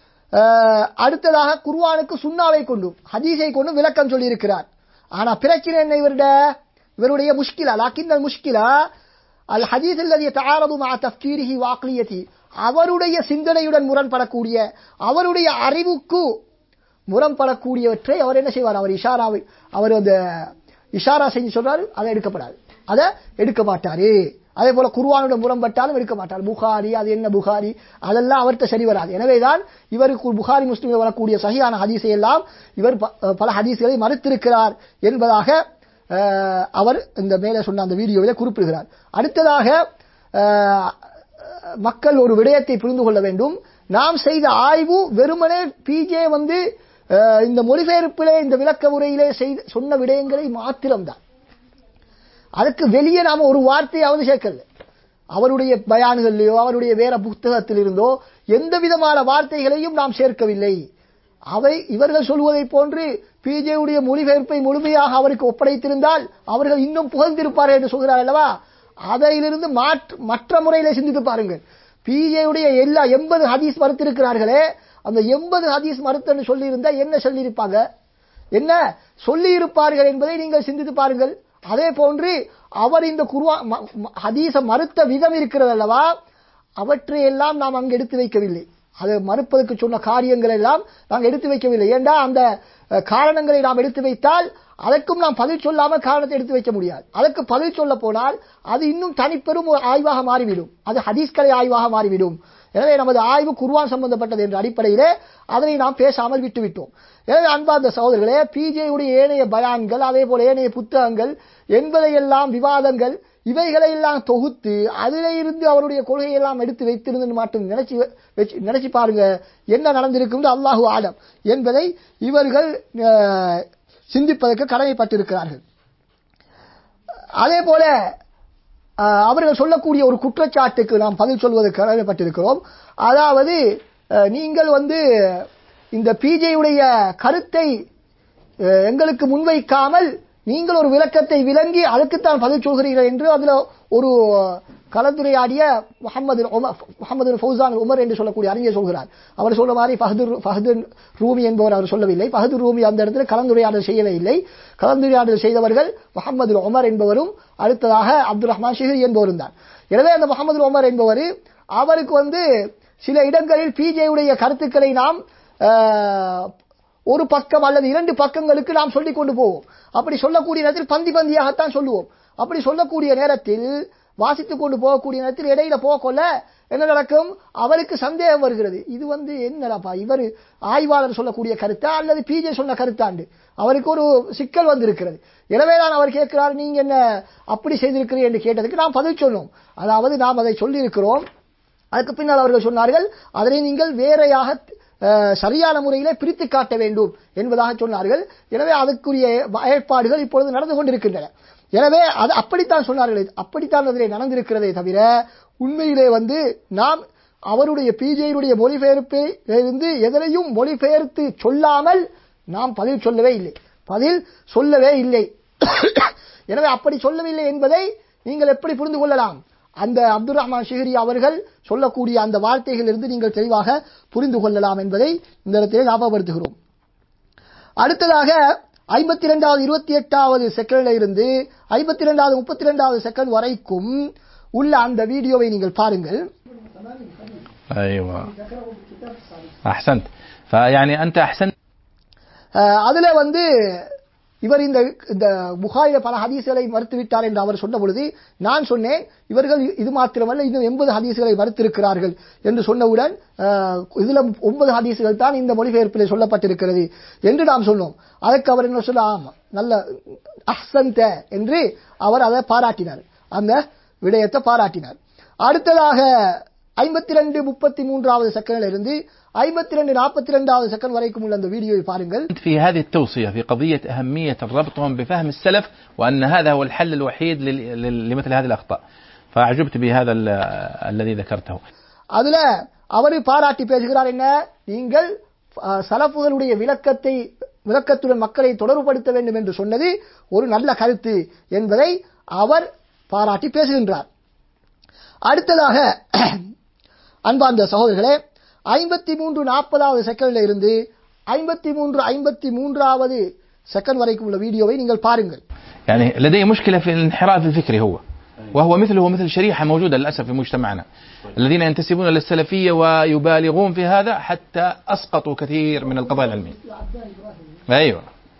Speaker 1: ஆஹ் அடுத்ததாக குர்ஆனுக்கு சுன்னாவை கொண்டு ஹதீஸை கொண்டு விளக்கம் சொல்லியிருக்கிறார் ஆனா பிரச்சனை என்ன இவருடைய இவருடைய முஷ்கிலா லாக்கின் முஷ்கிலா அல் ஹதீஸ் அல்லது தஆரது மஅ தஃப்கீரிஹி வாக்லியதி அவருடைய சிந்தனையுடன் முரண்படக்கூடிய அவருடைய அறிவுக்கு முரண்படக்கூடியவற்றை அவர் என்ன செய்வார் அவர் இஷாராவை அவர் அந்த இஷாரா செஞ்சு சொல்றாரு அதை எடுக்கப்படாது அதை எடுக்க மாட்டாரு அதே போல குர்ஆனோட முரண்பட்டாலும் எடுக்க மாட்டார் புகாரி அது என்ன புகாரி அதெல்லாம் அவர்கிட்ட சரி வராது எனவேதான் இவருக்கு புகாரி முஸ்லிமில் வரக்கூடிய சகியான ஹதீஸை எல்லாம் இவர் ப- பல ஹதீஸ்களை மறுத்திருக்கிறார் என்பதாக அஹ், அவர் இந்த மேலே சொன்ன அந்த வீடியோவிலே குறிப்பிடுகிறார் அடுத்ததாக அஹ், மக்கள் ஒரு விடயத்தை புரிந்து கொள்ள வேண்டும் நாம் செய்த ஆய்வு வெறுமனே பிஜே வந்து அஹ், இந்த மொழிபெயர்ப்பிலே இந்த விளக்க உரையிலே செய்த சொன்ன விடயங்களை மாத்திரம்தான் அதுக்கு வெளியே நாம ஒரு வார்த்தையாவது சேர்க்கல அவருடைய பயான்கள்லையோ அவருடைய வேற புத்தகத்தில் இருந்தோ எந்த விதமான வார்த்தைகளையும் நாம் சேர்க்கவில்லை அவை இவர்கள் சொல்வதை போன்று பிஜேயுடைய மொழிபெயர்ப்பை முழுமையாக அவருக்கு ஒப்படைத்திருந்தால் அவர்கள் இன்னும் புகழ்ந்திருப்பார்கள் என்று சொல்கிறார் அல்லவா அதையிலிருந்து மாற்று மற்ற முறையில சிந்தித்து பாருங்கள் பிஜேயுடைய எல்லா எண்பது ஹதீஸ் மறுத்திருக்கிறார்களே அந்த எண்பது ஹதீஸ் மறுத்தன்னு சொல்லியிருந்தா என்ன சொல்லியிருப்பாங்க என்ன சொல்லி இருப்பார்கள் என்பதை நீங்கள் சிந்தித்து பாருங்கள் அதே போன்று அவர் இந்த குருவா ஹதீஸ மறுத்த விதம் இருக்கிறது அல்லவா அவற்றை எல்லாம் நாம் அங்கு எடுத்து வைக்கவில்லை அதை மறுப்பதற்கு சொன்ன காரியங்கள் எல்லாம் நாங்கள் எடுத்து வைக்கவில்லை ஏண்டா அந்த அஹ், காரணங்களை நாம் எடுத்து வைத்தால் அதற்கும் நாம் பதில் சொல்லாமல் காரணத்தை எடுத்து வைக்க முடியாது அதற்கு பதில் சொல்ல போனால் அது இன்னும் தனிப்பெரும் ஒரு ஆய்வாக மாறிவிடும் அது ஹதீஸ்கலை ஆய்வாக மாறிவிடும் எனவே நமது ஆய்வு குர்ஆன் சம்பந்தப்பட்டது என்ற அடிப்படையிலே அதனை நாம் பேசாமல் விட்டுவிட்டோம் எனவே அன்பார்ந்த சகோதரர்களே பிஜேயுடைய ஏனைய பயான்கள் அதே போல ஏனைய புத்தகங்கள் என்பதையெல்லாம் விவாதங்கள் இவைகளை எல்லாம் தொகுத்து அதிலே இருந்து அவருடைய கொள்கையை எல்லாம் எடுத்து வைத்திருந்து மட்டும் நினைச்சு வச்சு நினைச்சு பாருங்க என்ன நடந்திருக்கும் அல்லாஹு ஆலம் என்பதை இவர்கள் அஹ், சிந்திப்பதற்கு கடமைப்பட்டிருக்கிறார்கள் அதே போல அஹ், அவர்கள் சொல்லக்கூடிய ஒரு குற்றச்சாட்டுக்கு நாம் பதில் சொல்வதற்கு கடமைப்பட்டிருக்கிறோம் அதாவது அஹ், நீங்கள் வந்து இந்த பிஜேயுடைய கருத்தை அஹ், எங்களுக்கு முன்வைக்காமல் நீங்கள் ஒரு விளக்கத்தை விளங்கி அதுக்குத்தான் பதில் சொல்கிறீர்கள் என்று அதுல ஒரு கலந்துரையாடிய முகமது உமர் முகமது ஃபௌசான் உமர் என்று சொல்லக்கூடிய அறிஞர் சொல்கிறார் அவர் சொல்ற மாதிரி ஃபஹது ஃபஹது ரூமி என்பவர் அவர் சொல்லவில்லை ஃபஹது ரூமி அந்த இடத்துல கலந்துரையாடல் செய்யவே இல்லை கலந்துரையாடல் செய்தவர்கள் முகமது உமர் என்பவரும் அடுத்ததாக அப்துல் ரஹ்மான் ஷிஹி என்பவரும் தான் எனவே அந்த முகமது உமர் என்பவர் அவருக்கு வந்து சில இடங்களில் பிஜேயுடைய கருத்துக்களை நாம் அஹ், ஒரு பக்கம் அல்லது இரண்டு பக்கங்களுக்கு நாம் சொல்லிக் கொண்டு போவோம் அப்படி சொல்லக்கூடிய நேரத்தில் பந்தி பந்தியாகத்தான் சொல்லுவோம் அப்படி சொல்லக்கூடிய நேரத்தில் வாசித்துக் கொண்டு போகக்கூடிய நேரத்தில் இடையில போகக்கொள்ள என்ன நடக்கும் அவருக்கு சந்தேகம் வருகிறது இது வந்து என்னடாப்பா இவர் ஆய்வாளர் சொல்லக்கூடிய கருத்தா அல்லது பிஜே சொன்ன கருத்தாண்டு அவருக்கு ஒரு சிக்கல் வந்திருக்கிறது எனவே தான் அவர் கேட்கிறார் நீங்க என்ன அப்படி செய்திருக்கிறீர்கள் என்று கேட்டதுக்கு நாம் பதில் சொன்னோம் அதாவது நாம் அதை சொல்லியிருக்கிறோம் அதுக்கு பின்னால் அவர்கள் சொன்னார்கள் அதனை நீங்கள் வேறையாக அஹ், சரியான முறையிலே பிரித்து காட்ட வேண்டும் என்பதாக சொன்னார்கள் எனவே அதற்குரிய ஏற்பாடுகள் இப்பொழுது நடந்து கொண்டிருக்கின்றன எனவே அது அப்படித்தான் சொன்னார்கள் அப்படித்தான் அதிலே நடந்திருக்கிறதே தவிர உண்மையிலே வந்து நாம் அவருடைய பிஜேயுடைய மொழிபெயர்ப்பை இருந்து எதனையும் மொழிபெயர்த்து சொல்லாமல் நாம் பதில் சொல்லவே இல்லை பதில் சொல்லவே இல்லை எனவே அப்படி சொல்லவில்லை என்பதை நீங்கள் எப்படி புரிந்து கொள்ளலாம் அந்த அப்துல் ரஹ்மான் ஷிஹரி அவர்கள் சொல்லக்கூடிய அந்த வார்த்தைகளிலிருந்து நீங்கள் தெளிவாக புரிந்து கொள்ளலாம் என்பதை இந்த இடத்திலே ஞாபகப்படுத்துகிறோம் அடுத்ததாக ஐம்பத்தி இரண்டாவது இருபத்தி எட்டாவது செகண்ட்ல இருந்து ஐம்பத்தி இரண்டாவது முப்பத்தி இரண்டாவது செகண்ட் வரைக்கும் உள்ள அந்த வீடியோவை நீங்கள் பாருங்கள்
Speaker 2: ايوه احسنت فيعني انت احسنت
Speaker 1: அஹ், அதுல வந்து இவர் இந்த இந்த புகாரில பல ஹதீஸ்களை மறுத்துவிட்டார் என்று அவர் சொன்ன பொழுது நான் சொன்னேன் இவர்கள் இது மாத்திரமல்ல இன்னும் எண்பது ஹதீஸ்களை மறுத்திருக்கிறார்கள் என்று சொன்னவுடன் அஹ், இதுல ஒன்பது ஹதீஸ்கள் தான் இந்த மொழிபெயர்ப்பில் சொல்லப்பட்டிருக்கிறது என்று நாம் சொன்னோம் அதற்கு அவர் என்ன சொல்ல ஆமா நல்ல அஹ்சந்த என்று அவர் அதை பாராட்டினார் அந்த விடயத்தை பாராட்டினார் அடுத்ததாக ஐம்பத்தி ரெண்டு முப்பத்தி மூன்றாவது செகண்ட்ல இருந்து ஐம்பத்தி ரெண்டு நாற்பத்தி ரெண்டாவது செகண்ட் வரைக்கும் உள்ள அந்த வீடியோவை பாருங்கள்
Speaker 2: في هذه التوصية في قضية أهمية ربطهم بفهم السلف وأن هذا هو الحل الوحيد لل- لل- لمثل هذه الأخطاء فأعجبت بهذا ال- الذي ذكرته
Speaker 1: அதுல அவர் பாராட்டி பேசுகிறார் என்ன நீங்கள் அஹ், சலஃபுகளுடைய விளக்கத்தை விளக்கத்துடன் மக்களை தொடர்புபடுத்த வேண்டும் என்று சொன்னது ஒரு நல்ல கருத்து என்பதை அவர் பாராட்டி பேசுகின்றார் அடுத்ததாக அன்பார்ந்த சகோதரர்களே ஐம்பத்தி மூன்று நாற்பதாவது செகண்ட்ல இருந்து ஐம்பத்தி மூன்று ஐம்பத்தி மூன்றாவது செகண்ட் வரைக்கும் உள்ள வீடியோவை நீங்கள் பாருங்கள்
Speaker 2: يعني لديه مشكلة في الانحراف الفكري هو وهو مثله مثل شريحة موجودة للأسف في مجتمعنا الذين ينتسبون للسلفية ويبالغون في هذا حتى أسقطوا كثير من القضايا العلمية أيوة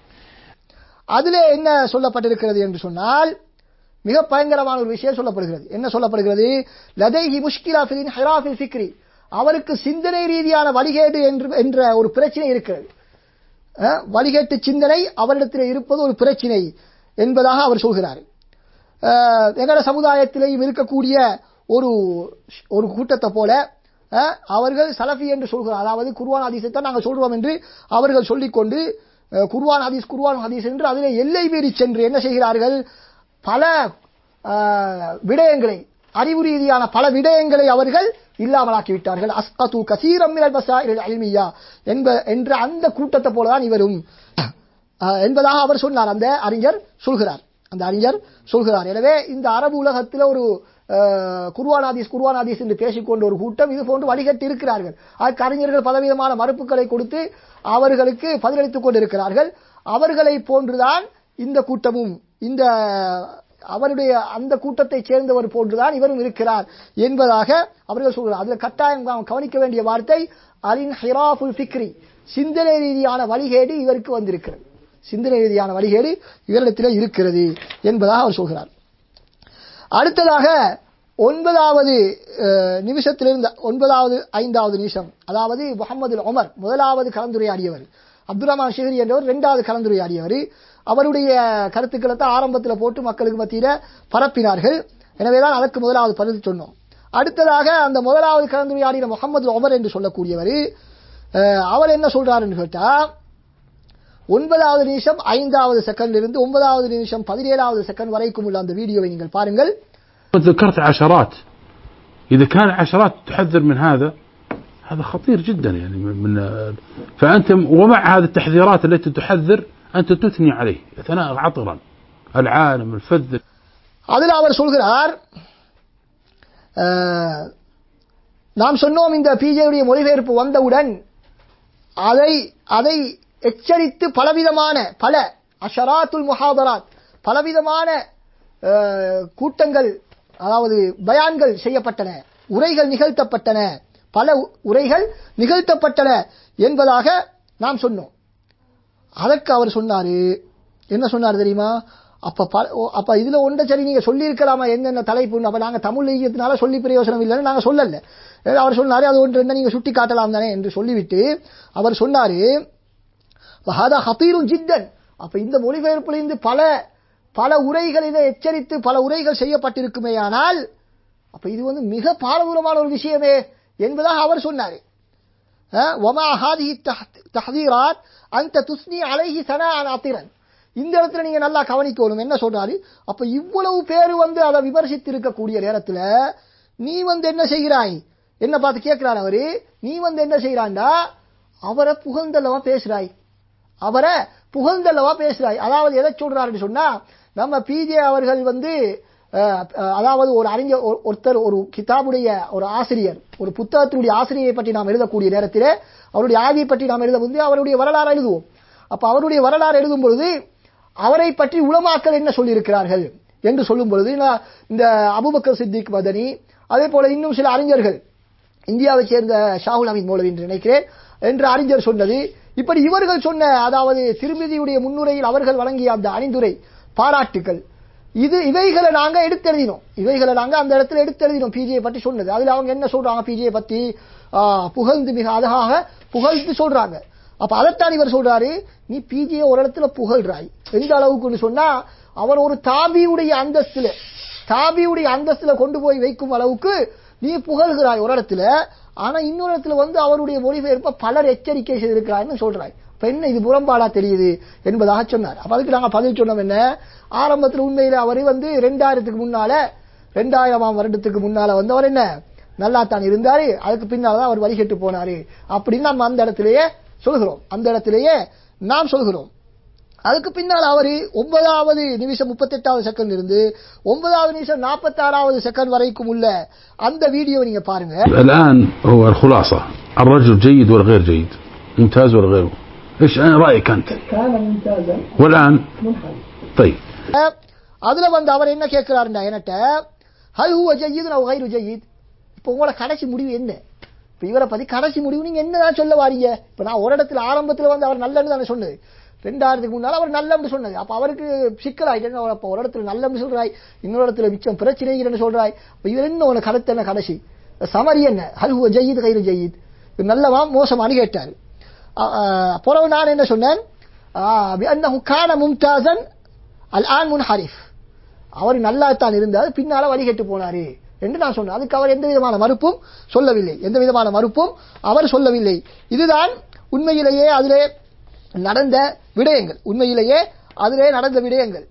Speaker 1: அதிலே என்ன சொல்லப்பட்டிருக்கிறது என்று சொன்னால் மிக பயங்கரமான ஒரு விஷயம் சொல்லப்படுகிறது என்ன சொல்லப்படுகிறது லதைஹி முஷ்கிலா ஃபில் ஹிராஃபில் ஃபிக்ரி அவருக்கு சிந்தனை ரீதியான வழிகேடு என்று என்ற ஒரு பிரச்சனை இருக்கிறது அஹ், வழிகேட்டு சிந்தனை அவரிடத்தில் இருப்பது ஒரு பிரச்சனை என்பதாக அவர் சொல்கிறார் அஹ், எங்கட சமுதாயத்திலேயும் இருக்கக்கூடிய ஒரு ஒரு கூட்டத்தை போல அஹ், அவர்கள் சலஃபி என்று சொல்கிறார் அதாவது குர்வான் ஹதீஸை தான் நாங்கள் சொல்றோம் என்று அவர்கள் சொல்லிக்கொண்டு அஹ், குர்வான் ஹதீஸ் குர்வான் ஹதீஸ் என்று அதிலே எல்லை மீறி சென்று என்ன செய்கிறார்கள் பல அஹ், விடயங்களை அறிவு ரீதியான பல விடயங்களை அவர்கள் இல்லாமலாக்கி விட்டார்கள் அஸ்கது கசீரம் மினல் மசாயில் அல்மியா என்ப என்ற அந்த கூட்டத்தை போலதான் இவரும் அஹ், என்பதாக அவர் சொன்னார் அந்த அறிஞர் சொல்கிறார் அந்த அறிஞர் சொல்கிறார் எனவே இந்த அரபு உலகத்தில் ஒரு அஹ், குர்ஆன் ஹதீஸ் குர்ஆன் ஹதீஸ் என்று பேசிக்கொண்ட ஒரு கூட்டம் இது போன்று வழிகட்டி இருக்கிறார்கள் அதுக்கு அறிஞர்கள் பலவிதமான மறுப்புகளை கொடுத்து அவர்களுக்கு பதிலளித்துக் கொண்டிருக்கிறார்கள் அவர்களை போன்றுதான் இந்த கூட்டமும் இந்த அவருடைய அந்த கூட்டத்தை சேர்ந்தவர் போன்றுதான் இவரும் இருக்கிறார் என்பதாக அவர்கள் சொல்கிறார் அதுல கட்டாயம் நாம் கவனிக்க வேண்டிய வார்த்தை அலின் ஹிராஃபுல் ஃபிக்ரி சிந்தனை ரீதியான வழிகேடு இவருக்கு வந்திருக்கிறது சிந்தனை ரீதியான வழிகேடு இவரிடத்தில் இருக்கிறது என்பதாக அவர் சொல்கிறார் அடுத்ததாக ஒன்பதாவது அஹ், நிமிஷத்திலிருந்து ஒன்பதாவது ஐந்தாவது நிமிஷம் அதாவது முகமது உமர் முதலாவது கலந்துரையாடியவர் அப்துல் ரஹ்மான் ஷெஹரி என்றவர் இரண்டாவது கலந்துரையாடியவர் அவருடைய கருத்துக்களை தான் ஆரம்பத்தில் போட்டு மக்களுக்கு மத்தியில பரப்பினார்கள் எனவேதான் அதற்கு முதலாவது பதில் சொன்னோம் அடுத்ததாக அந்த முதலாவது கலந்துரையாடின முகமது ஒமர் என்று சொல்லக்கூடியவர் அஹ், அவர் என்ன சொல்றாருன்னு கேட்டா ஒன்பதாவது நிமிஷம் ஐந்தாவது செகண்ட்ல இருந்து ஒன்பதாவது நிமிஷம் பதினேழாவது செகண்ட் வரைக்கும் உள்ள அந்த வீடியோவை நீங்கள் பாருங்கள்
Speaker 3: ذكرت عشرات إذا كان عشرات تحذر من هذا هذا خطير جدا يعني من من- فأنت ومع هذه التحذيرات التي تحذر أنت تثني عليه ثناء عطرا العالم الفذ
Speaker 1: அதில் அவர் சொல்கிறார் அஹ், நாம் சொன்னோம் இந்த பிஜேயுடைய மொழிபெயர்ப்பு வந்தவுடன் அதை அதை எச்சரித்து பலவிதமான பல அஷராத்துல் முஹாதராத் பலவிதமான அஹ், கூட்டங்கள் அதாவது பயான்கள் செய்யப்பட்டன உரைகள் நிகழ்த்தப்பட்டன பல உ- உரைகள் நிகழ்த்தப்பட்டன என்பதாக நாம் சொன்னோம் அதற்கு அவர் சொன்னாரு என்ன சொன்னார் தெரியுமா அப்ப ப- ஓ, அப்ப இதுல ஒன்றை சரி நீங்க சொல்லி இருக்கலாமா என்னென்ன தலைப்பு அப்ப நாங்க தமிழ் ஈயத்தினால சொல்லி பிரயோசனம் இல்லைன்னு நாங்க சொல்லல ஏ, அவர் சொன்னாரு அது ஒன்று என்ன நீங்க சுட்டி காட்டலாம் தானே என்று சொல்லிவிட்டு அவர் சொன்னாரு வஹாதா ஹபீரும் ஜித்தன் அப்ப இந்த மொழிபெயர்ப்புல இருந்து பல பல உரைகள் இதை எச்சரித்து பல உரைகள் செய்யப்பட்டிருக்குமேயானால் அப்ப இது வந்து மிக பாரதூரமான ஒரு விஷயமே என்பதாக அவர் சொன்னாரு அஹ், وما هذه التح- التحذيرات أنت تثني عليه ثناء عطرا இந்த இடத்துல நீங்க நல்லா கவனிக்கணும் என்ன சொல்றாரு அப்ப இவ்வளவு பேர் வந்து அதை விமர்சித்து இருக்கக்கூடிய நேரத்துல நீ வந்து என்ன செய்கிறாய் என்ன பார்த்து கேட்கிறார் அவரு நீ வந்து என்ன செய்யறாண்டா அவரை புகழ்ந்தல்லவா பேசுறாய் அவரை புகழ்ந்தல்லவா பேசுறாய் அதாவது எதை சொல்றாருன்னு சொன்னா நம்ம பிஜே அவர்கள் வந்து அஹ், அஹ், அதாவது ஒரு அறிஞர் ஒரு- ஒருத்தர் ஒரு கிதாபுடைய ஒரு ஆசிரியர் ஒரு புத்தகத்தினுடைய ஆசிரியரை பற்றி நாம் எழுதக்கூடிய நேரத்திலே அவருடைய ஆதியை பற்றி நாம் எழுத வந்து அவருடைய வரலாறு எழுதுவோம் அப்ப அவருடைய வரலாறு எழுதும் பொழுது அவரை பற்றி உலமாக்கள் என்ன சொல்லியிருக்கிறார்கள் என்று சொல்லும் பொழுது நான் இந்த அபுபக்கர் சித்திக் மதனி அதே போல இன்னும் சில அறிஞர்கள் இந்தியாவை சேர்ந்த ஷாகுல் அமீத் மௌலவி என்று நினைக்கிறேன் என்று அறிஞர் சொன்னது இப்படி இவர்கள் சொன்ன அதாவது திருமதியுடைய முன்னுரையில் அவர்கள் வழங்கிய அந்த அணிந்துரை பாராட்டுக்கள் இது இவைகளை நாங்க எடுத்தெழுதினோம் இவைகளை நாங்க அந்த இடத்துல எடுத்தெழுதினோம் பிஜியை பற்றி சொன்னது அதுல அவங்க என்ன சொல்றாங்க பிஜியை பத்தி ஆ, புகழ்ந்து மிக அழகாக புகழ்ந்து சொல்றாங்க அப்ப அதைத்தான் இவர் சொல்றாரு நீ பிஜியை ஒரு இடத்துல புகழ்றாய் எந்த அளவுக்குன்னு சொன்னா அவர் ஒரு தாபியுடைய அந்தஸ்துல தாபியுடைய அந்தஸ்துல கொண்டு போய் வைக்கும் அளவுக்கு நீ புகழ்கிறாய் ஒரு இடத்துல ஆனா இன்னொரு இடத்துல வந்து அவருடைய மொழிபெயர்ப்ப பலர் எச்சரிக்கை செய்திருக்கிறாய்னு சொல்றாய் இப்ப என்ன இது புறம்பாடா தெரியுது என்பதாக சொன்னார் அப்ப அதுக்கு நாங்க பதில் சொன்னோம் என்ன ஆரம்பத்தில் உண்மையில அவர் வந்து ரெண்டாயிரத்துக்கு முன்னால ரெண்டாயிரமாம் வருடத்துக்கு முன்னால வந்து அவர் என்ன நல்லா தான் இருந்தாரு அதுக்கு பின்னால தான் அவர் வழிகட்டு போனாரு அப்படின்னு நம்ம அந்த இடத்திலேயே சொல்கிறோம் அந்த இடத்திலேயே நாம் சொல்கிறோம் அதுக்கு பின்னால் அவரு ஒன்பதாவது நிமிஷம் முப்பத்தெட்டாவது செகண்ட் இருந்து ஒன்பதாவது நிமிஷம் நாற்பத்தாறாவது செகண்ட் வரைக்கும் உள்ள அந்த வீடியோ நீங்க பாருங்க
Speaker 3: الآن هو الخلاصة الرجل جيد ولا غير جيد ممتاز ولا غير إيش رأيك أنت
Speaker 1: كان ممتازا
Speaker 3: والآن
Speaker 1: منحل
Speaker 3: طيب
Speaker 1: அதுல வந்து அவர் என்ன கேட்கிறாருன்னா என்கிட்ட ஹல் ஹுவ ஜய்யித் நவ் கைரு ஜய்யித் இப்போ உங்களோட கடைசி முடிவு என்ன இப்போ இவரை பத்தி கடைசி முடிவு நீங்க என்னதான் சொல்ல வாரீங்க இப்போ நான் ஒரு இடத்துல ஆரம்பத்துல வந்து அவர் நல்லன்னு தானே சொன்னது ரெண்டாயிரத்துக்கு முன்னால அவர் நல்லம்னு சொன்னது அப்ப அவருக்கு சிக்கல் ஆயிட்டு அப்ப ஒரு இடத்துல நல்லம்னு சொல்றாய் இன்னொரு இடத்துல மிச்சம் பிரச்சனைன்னு சொல்றாய் அப்ப இது என்ன உனக்கு கருத்து என்ன கடைசி சமரி என்ன ஹல் ஹுவ ஜய்யித் கைரு ஜய்யித் இது நல்லவா மோசமானு கேட்டாரு அஹ், அஹ், பிறகு நான் என்ன சொன்னேன் ஆஹ், بأنه كان ممتازا الآن منحرف அவர் நல்லா தான் இருந்தார் பின்னால வழிகட்டு போனாரு என்று நான் சொன்னேன் அதுக்கு அவர் எந்த விதமான மறுப்பும் சொல்லவில்லை எந்த விதமான மறுப்பும் அவர் சொல்லவில்லை இதுதான் உண்மையிலேயே அதிலே நடந்த விடயங்கள் உண்மையிலேயே அதிலே நடந்த விடயங்கள்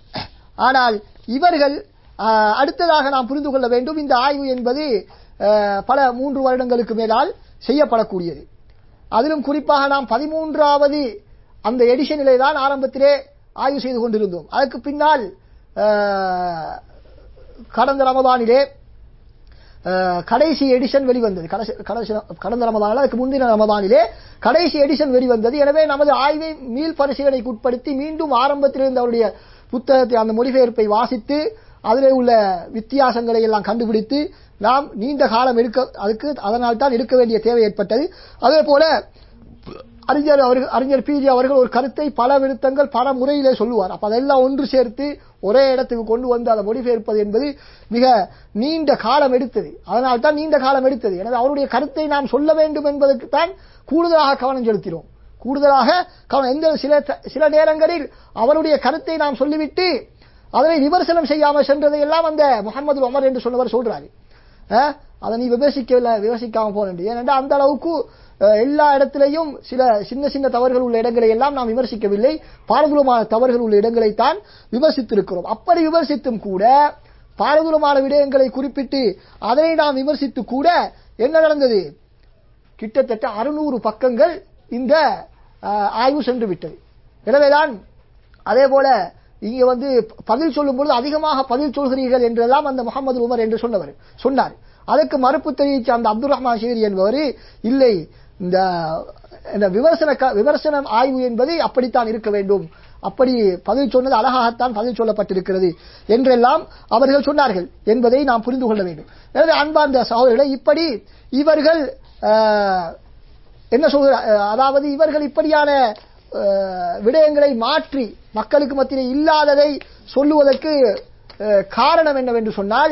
Speaker 1: ஆனால் இவர்கள் ஆஹ், அடுத்ததாக நாம் புரிந்து கொள்ள வேண்டும் இந்த ஆய்வு என்பது ஆஹ், பல மூன்று வருடங்களுக்கு மேலால் செய்யப்படக்கூடியது அதிலும் குறிப்பாக நாம் பதிமூன்றாவது அந்த எடிஷனிலே தான் ஆரம்பத்திலே ஆய்வு செய்து கொண்டிருந்தோம் அதுக்கு பின்னால் ஆஹ், கடந்த ரமதானிலே ஆஹ், கடைசி எடிஷன் வெளிவந்தது கடைசி கடைசி கடந்த ரமதானில் அதுக்கு முந்தின ரமதானிலே கடைசி எடிஷன் வெளிவந்தது எனவே நமது ஆய்வை மீள் பரிசீலனைக்கு உட்படுத்தி மீண்டும் ஆரம்பத்திலிருந்து அவருடைய புத்தகத்தை அந்த மொழிபெயர்ப்பை வாசித்து அதிலே உள்ள வித்தியாசங்களை எல்லாம் கண்டுபிடித்து நாம் நீண்ட காலம் எடுக்க அதுக்கு அதனால் தான் எடுக்க வேண்டிய தேவை ஏற்பட்டது அதே போல அறிஞர் அவர்கள் அறிஞர் பிஜி அவர்கள் ஒரு கருத்தை பல விருத்தங்கள் பல முறையிலே சொல்லுவார் அப்ப அதெல்லாம் ஒன்று சேர்த்து ஒரே இடத்துக்கு கொண்டு வந்து அதை மொழிபெயர்ப்பது என்பது மிக நீண்ட காலம் எடுத்தது அதனால் தான் நீண்ட காலம் எடுத்தது எனவே அவருடைய கருத்தை நாம் சொல்ல வேண்டும் என்பதற்கு தான் கூடுதலாக கவனம் செலுத்தினோம் கூடுதலாக கவனம் எந்த சில த- சில நேரங்களில் அவருடைய கருத்தை நாம் சொல்லிவிட்டு அதனை விமர்சனம் செய்யாமல் சென்றதை எல்லாம் அந்த முகமது உமர் என்று சொன்னவர் சொல்றாரு அஹ், அதை நீ விமர்சிக்கவில்லை விமர்சிக்காம போனேன் ஏனென்றால் அந்த அளவுக்கு அஹ், எல்லா இடத்திலையும் சில சின்ன சின்ன தவறுகள் உள்ள இடங்களை எல்லாம் நாம் விமர்சிக்கவில்லை பாரதூரமான தவறுகள் உள்ள இடங்களைத்தான் விமர்சித்திருக்கிறோம் அப்படி விமர்சித்தும் கூட பாரதூரமான விடயங்களை குறிப்பிட்டு அதனை நாம் விமர்சித்து கூட என்ன நடந்தது கிட்டத்தட்ட அறுநூறு பக்கங்கள் இந்த அஹ், ஆய்வு சென்று விட்டது எனவேதான் அதே போல இங்க வந்து பதில் சொல்லும் பொழுது அதிகமாக பதில் சொல்கிறீர்கள் என்றெல்லாம் அந்த முகமது உமர் என்று சொன்னவர் சொன்னார் அதற்கு மறுப்பு தெரிவித்த அந்த அப்துல் ரஹ்மான் ஷேரி என்பவர் இல்லை இந்த இந்த விமர்சன க- விமர்சனம் ஆய்வு என்பது அப்படித்தான் இருக்க வேண்டும் அப்படி பதில் சொன்னது அழகாகத்தான் பதில் சொல்லப்பட்டிருக்கிறது என்றெல்லாம் அவர்கள் சொன்னார்கள் என்பதை நாம் புரிந்து கொள்ள வேண்டும் எனவே அன்பார்ந்த சகோதரர்களை இப்படி இவர்கள் அஹ், என்ன சொல்கிற அஹ், அதாவது இவர்கள் இப்படியான அஹ், விடயங்களை மாற்றி மக்களுக்கு மத்தியில் இல்லாததை சொல்லுவதற்கு அஹ், காரணம் என்னவென்று சொன்னால்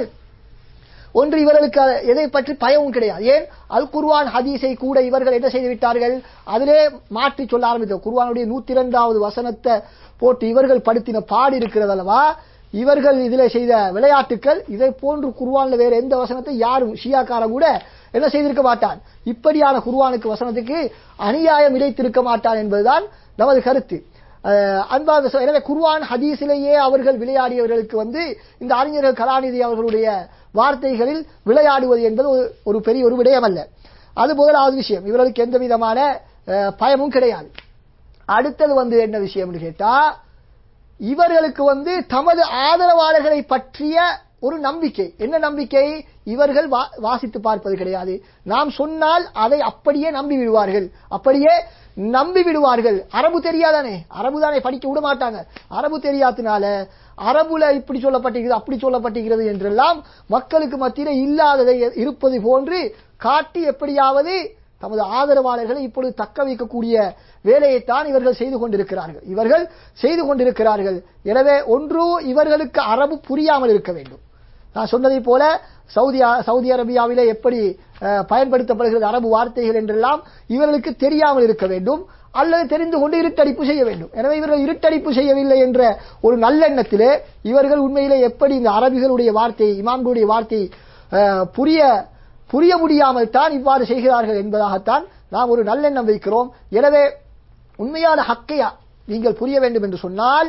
Speaker 1: ஒன்று இவர்களுக்கு அ- எதை பற்றி பயமும் கிடையாது ஏன் அல் குர்ஆன் ஹதீஸை கூட இவர்கள் என்ன செய்து விட்டார்கள் அதிலே மாற்றி சொல்ல ஆரம்பித்தோம் குர்ஆனுடைய நூத்தி இரண்டாவது வசனத்தை போட்டு இவர்கள் படுத்தின பாடு இருக்கிறது அல்லவா இவர்கள் இதில் செய்த விளையாட்டுக்கள் இதை போன்று குர்ஆன்ல வேற எந்த வசனத்தை யாரும் ஷியாக்காரன் கூட என்ன செய்திருக்க மாட்டான் இப்படியான குர்ஆனுக்கு வசனத்துக்கு அநியாயம் இழைத்திருக்க மாட்டான் என்பதுதான் நமது கருத்து அஹ் அன்பார்ந்த சகோதரர்களே, எனவே குர்ஆன் ஹதீஸிலேயே அவர்கள் விளையாடியவர்களுக்கு வந்து இந்த அறிஞர்கள் கலாநிதி அவர்களுடைய வார்த்தைகளில் விளையாடுவது என்பது ஒரு- ஒரு பெரிய ஒரு விடயம் அல்ல அது முதலாவது விஷயம் இவர்களுக்கு எந்த விதமான அஹ், பயமும் கிடையாது அடுத்தது வந்து என்ன விஷயம்னு கேட்டா இவர்களுக்கு வந்து தமது ஆதரவாளர்களை பற்றிய ஒரு நம்பிக்கை என்ன நம்பிக்கை இவர்கள் வா- வாசித்து பார்ப்பது கிடையாது நாம் சொன்னால் அதை அப்படியே நம்பி விடுவார்கள் அப்படியே நம்பி விடுவார்கள் அரபு தெரியாதானே அரபு தானே படிக்க விட மாட்டாங்க அரபு தெரியாதனால அரபுல இப்படி சொல்லப்பட்டிருக்கிறது அப்படி சொல்லப்பட்டிருக்கிறது என்றெல்லாம் மக்களுக்கு மத்தியில இல்லாததை இருப்பது போன்று காட்டி எப்படியாவது தமது ஆதரவாளர்களை இப்பொழுது தக்க வைக்கக்கூடிய வேலையைத்தான் இவர்கள் செய்து கொண்டிருக்கிறார்கள் இவர்கள் செய்து கொண்டிருக்கிறார்கள் எனவே ஒன்று இவர்களுக்கு அரபு புரியாமல் இருக்க வேண்டும் நான் சொன்னதை போல சவுதி சவுதி அரேபியாவிலே எப்படி அஹ், பயன்படுத்தப்படுகிறது அரபு வார்த்தைகள் என்றெல்லாம் இவர்களுக்கு தெரியாமல் இருக்க வேண்டும் அல்லது தெரிந்து கொண்டு இருட்டடிப்பு செய்ய வேண்டும் எனவே இவர்கள் இருட்டடிப்பு செய்யவில்லை என்ற ஒரு நல்லெண்ணத்திலே இவர்கள் உண்மையிலே எப்படி இந்த அரபிகளுடைய வார்த்தை இமாம்களுடைய வார்த்தை அஹ், புரிய புரிய முடியாமல் தான் இவ்வாறு செய்கிறார்கள் என்பதாகத்தான் நாம் ஒரு நல்லெண்ணம் வைக்கிறோம் எனவே உண்மையான ஹக்கையா நீங்கள் புரிய வேண்டும் என்று சொன்னால்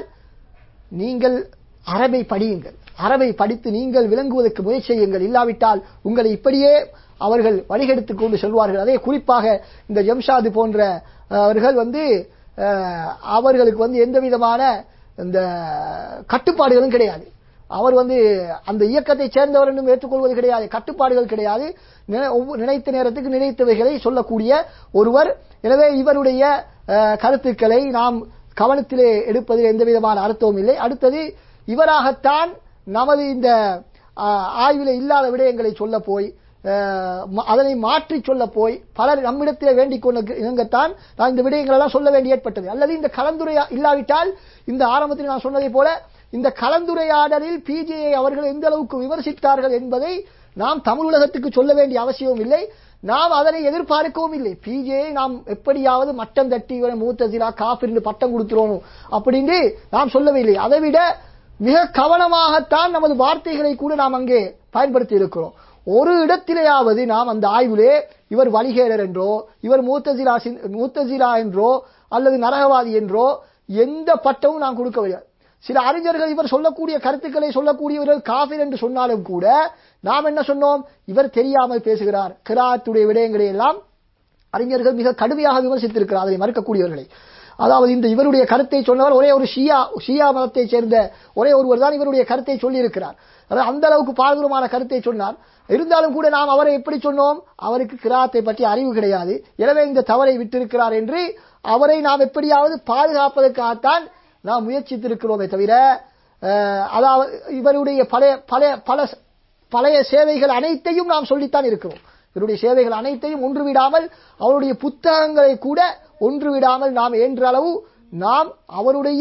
Speaker 1: நீங்கள் அரபை படியுங்கள் அரபை படித்து நீங்கள் விளங்குவதற்கு முயற்சி செய்யுங்கள் இல்லாவிட்டால் உங்களை இப்படியே அவர்கள் வழிகெடுத்துக் கொண்டு செல்வார்கள் அதே குறிப்பாக இந்த ஜம்ஷாது போன்ற அஹ், அவர்கள் வந்து அஹ், அவர்களுக்கு வந்து எந்த விதமான இந்த கட்டுப்பாடுகளும் கிடையாது அவர் வந்து அந்த இயக்கத்தை சேர்ந்தவர் என்றும் ஏற்றுக்கொள்வது கிடையாது கட்டுப்பாடுகள் கிடையாது நினை- ஒவ்வொரு- நினைத்த நேரத்துக்கு நினைத்தவைகளை சொல்லக்கூடிய ஒருவர் எனவே இவருடைய அஹ், கருத்துக்களை நாம் கவனத்திலே எடுப்பதில் எந்த விதமான அர்த்தமும் இல்லை அடுத்தது இவராகத்தான் நமது இந்த அஹ், ஆய்விலே இல்லாத விடயங்களை சொல்ல போய் அஹ், ம- அதனை மாற்றி சொல்ல போய் பலர் நம்மிடத்திலே வேண்டிக் கொண்டு இணங்கத்தான் நான் இந்த விடயங்கள் எல்லாம் சொல்ல வேண்டி ஏற்பட்டது அல்லது இந்த கலந்துரையா இல்லாவிட்டால் இந்த ஆரம்பத்தில் நான் சொன்னதை போல இந்த கலந்துரையாடலில் பிஜேயை அவர்கள் எந்த அளவுக்கு விமர்சித்தார்கள் என்பதை நாம் தமிழ் உலகத்துக்கு சொல்ல வேண்டிய அவசியமும் இல்லை நாம் அதனை எதிர்பார்க்கவும் இல்லை பிஜேயை நாம் எப்படியாவது மட்டம் தட்டி இவரை மூத்தசிலா காபிர்னு பட்டம் கொடுத்துறோம் அப்படின்னு நாம் சொல்லவில்லை அதை விட மிக கவனமாகத்தான் நமது வார்த்தைகளை கூட நாம் அங்கே பயன்படுத்தி இருக்கிறோம் ஒரு இடத்திலேயாவது நாம் அந்த ஆய்விலே இவர் வழிகேடர் என்றோ இவர் மூத்தசிலா சிந்- மூத்தசிலா என்றோ அல்லது நரகவாதி என்றோ எந்த பட்டமும் நாம் கொடுக்கவில்லை சில அறிஞர்கள் இவர் சொல்லக்கூடிய கருத்துக்களை சொல்லக்கூடியவர்கள் காஃபிர் என்று சொன்னாலும் கூட நாம் என்ன சொன்னோம் இவர் தெரியாமல் பேசுகிறார் கிராத்துடைய விடயங்களை எல்லாம் அறிஞர்கள் மிக கடுமையாக விமர்சித்திருக்கிறார் அதை மறுக்கக்கூடியவர்களை அதாவது இந்த இவருடைய கருத்தை சொன்னவர் ஒரே ஒரு ஷியா ஷியா மதத்தைச் சேர்ந்த ஒரே ஒருவர் தான் இவருடைய கருத்தை சொல்லியிருக்கிறார் அதாவது அந்த அளவுக்கு பாரதூரமான கருத்தை சொன்னார் இருந்தாலும் கூட நாம் அவரை எப்படி சொன்னோம் அவருக்கு கிராத்தை பற்றி அறிவு கிடையாது எனவே இந்த தவறை விட்டிருக்கிறார் என்று அவரை நாம் எப்படியாவது பாதுகாப்பதற்காகத்தான் நாம் முயற்சித்திருக்கிறோமே தவிர அஹ், அதாவது இவருடைய பழைய பழைய பல பழைய சேவைகள் அனைத்தையும் நாம் சொல்லித்தான் இருக்கிறோம் இவருடைய சேவைகள் அனைத்தையும் ஒன்று விடாமல் அவருடைய புத்தகங்களை கூட ஒன்று விடாமல் நாம் என்ற அளவு நாம் அவருடைய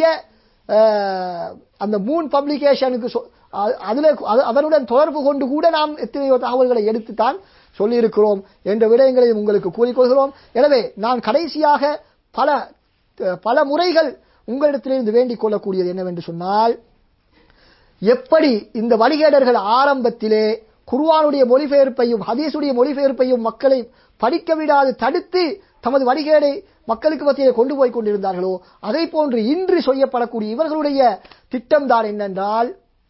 Speaker 1: அஹ், அந்த மூன் பப்ளிகேஷனுக்கு சொ- அ- அதுல அது- அதனுடன் தொடர்பு கொண்டு கூட நாம் எத்தனையோ தகவல்களை எடுத்துத்தான் சொல்லியிருக்கிறோம் என்ற விடயங்களை உங்களுக்கு கூறிக்கொள்கிறோம் எனவே நான் கடைசியாக பல அஹ், பல முறைகள் உங்களிடத்திலிருந்து வேண்டிக் கொள்ளக்கூடியது என்னவென்று சொன்னால் எப்படி இந்த வழிகேடர்கள் ஆரம்பத்திலே குர்ஆனுடைய மொழிபெயர்ப்பையும் ஹதீஸுடைய மொழிபெயர்ப்பையும் மக்களை படிக்க விடாது தடுத்து தமது வழிகேடை மக்களுக்கு மத்தியிலே கொண்டு போய் கொண்டிருந்தார்களோ அதை போன்று இன்று செய்யப்படக்கூடிய இவர்களுடைய திட்டம்தான் என்னென்றால்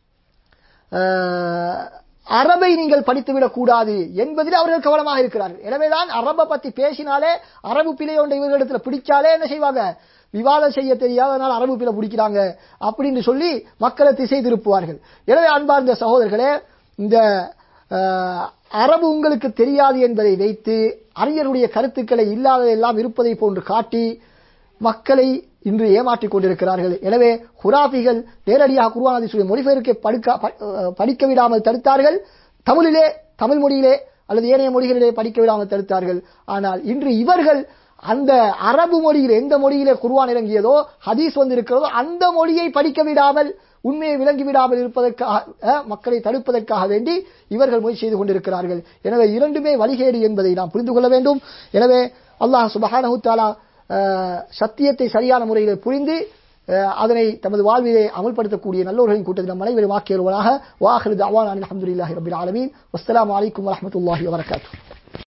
Speaker 1: அஹ், அரபை நீங்கள் படித்துவிடக் கூடாது என்பதில் அவர்கள் கவனமாக இருக்கிறார்கள் எனவேதான் அரபை பத்தி பேசினாலே அரபு பிழை ஒன்றை இவர்களிடத்துல பிடிச்சாலே என்ன செய்வாங்க விவாதம் செய்ய தெரியாதனால அரபு பிழை பிடிக்கிறாங்க அப்படின்னு சொல்லி மக்களை திசை திருப்புவார்கள் எனவே அன்பார்ந்த சகோதரர்களே இந்த அஹ், அரபு உங்களுக்கு தெரியாது என்பதை வைத்து அறிஞருடைய கருத்துக்களை இல்லாததெல்லாம் இருப்பதை போன்று காட்டி மக்களை இன்று ஏமாற்றிக் கொண்டிருக்கிறார்கள் எனவே ஹுராபிகள் நேரடியாக குர்ஆன் ஹதீஸுடைய மொழிபெயர்க்கை படிக்க ப- அஹ் படிக்க விடாமல் தடுத்தார்கள் தமிழிலே தமிழ் மொழியிலே அல்லது ஏனைய மொழிகளிலே படிக்க விடாமல் தடுத்தார்கள் ஆனால் இன்று இவர்கள் அந்த அரபு மொழியில் எந்த மொழியிலே குர்ஆன் இறங்கியதோ ஹதீஸ் வந்து இருக்கிறதோ அந்த மொழியை படிக்க விடாமல் உண்மையை விளங்கி விடாமல் இருப்பதற்காக அஹ், மக்களை தடுப்பதற்காக வேண்டி இவர்கள் முயற்சி செய்து கொண்டிருக்கிறார்கள் எனவே இரண்டுமே வழிகேடு என்பதை நாம் புரிந்து கொள்ள வேண்டும் எனவே அல்லாஹ் சுபஹானஹு தஆலா அஹ், சத்தியத்தை சரியான முறையில் புரிந்து அஹ், அதனை தமது வாழ்விலே அமல்படுத்தக்கூடிய நல்லோர்களின் கூட்டத்தில் நம் அனைவரும் ஆக்கியவர்களாக வாஹிரு தஅவானா அல்ஹம்துலில்லாஹி ரப்பில் ஆலமீன் வஸ்ஸலாமு அலைக்கும் வரஹ்மத்துல்லாஹி வபரகாத்துஹு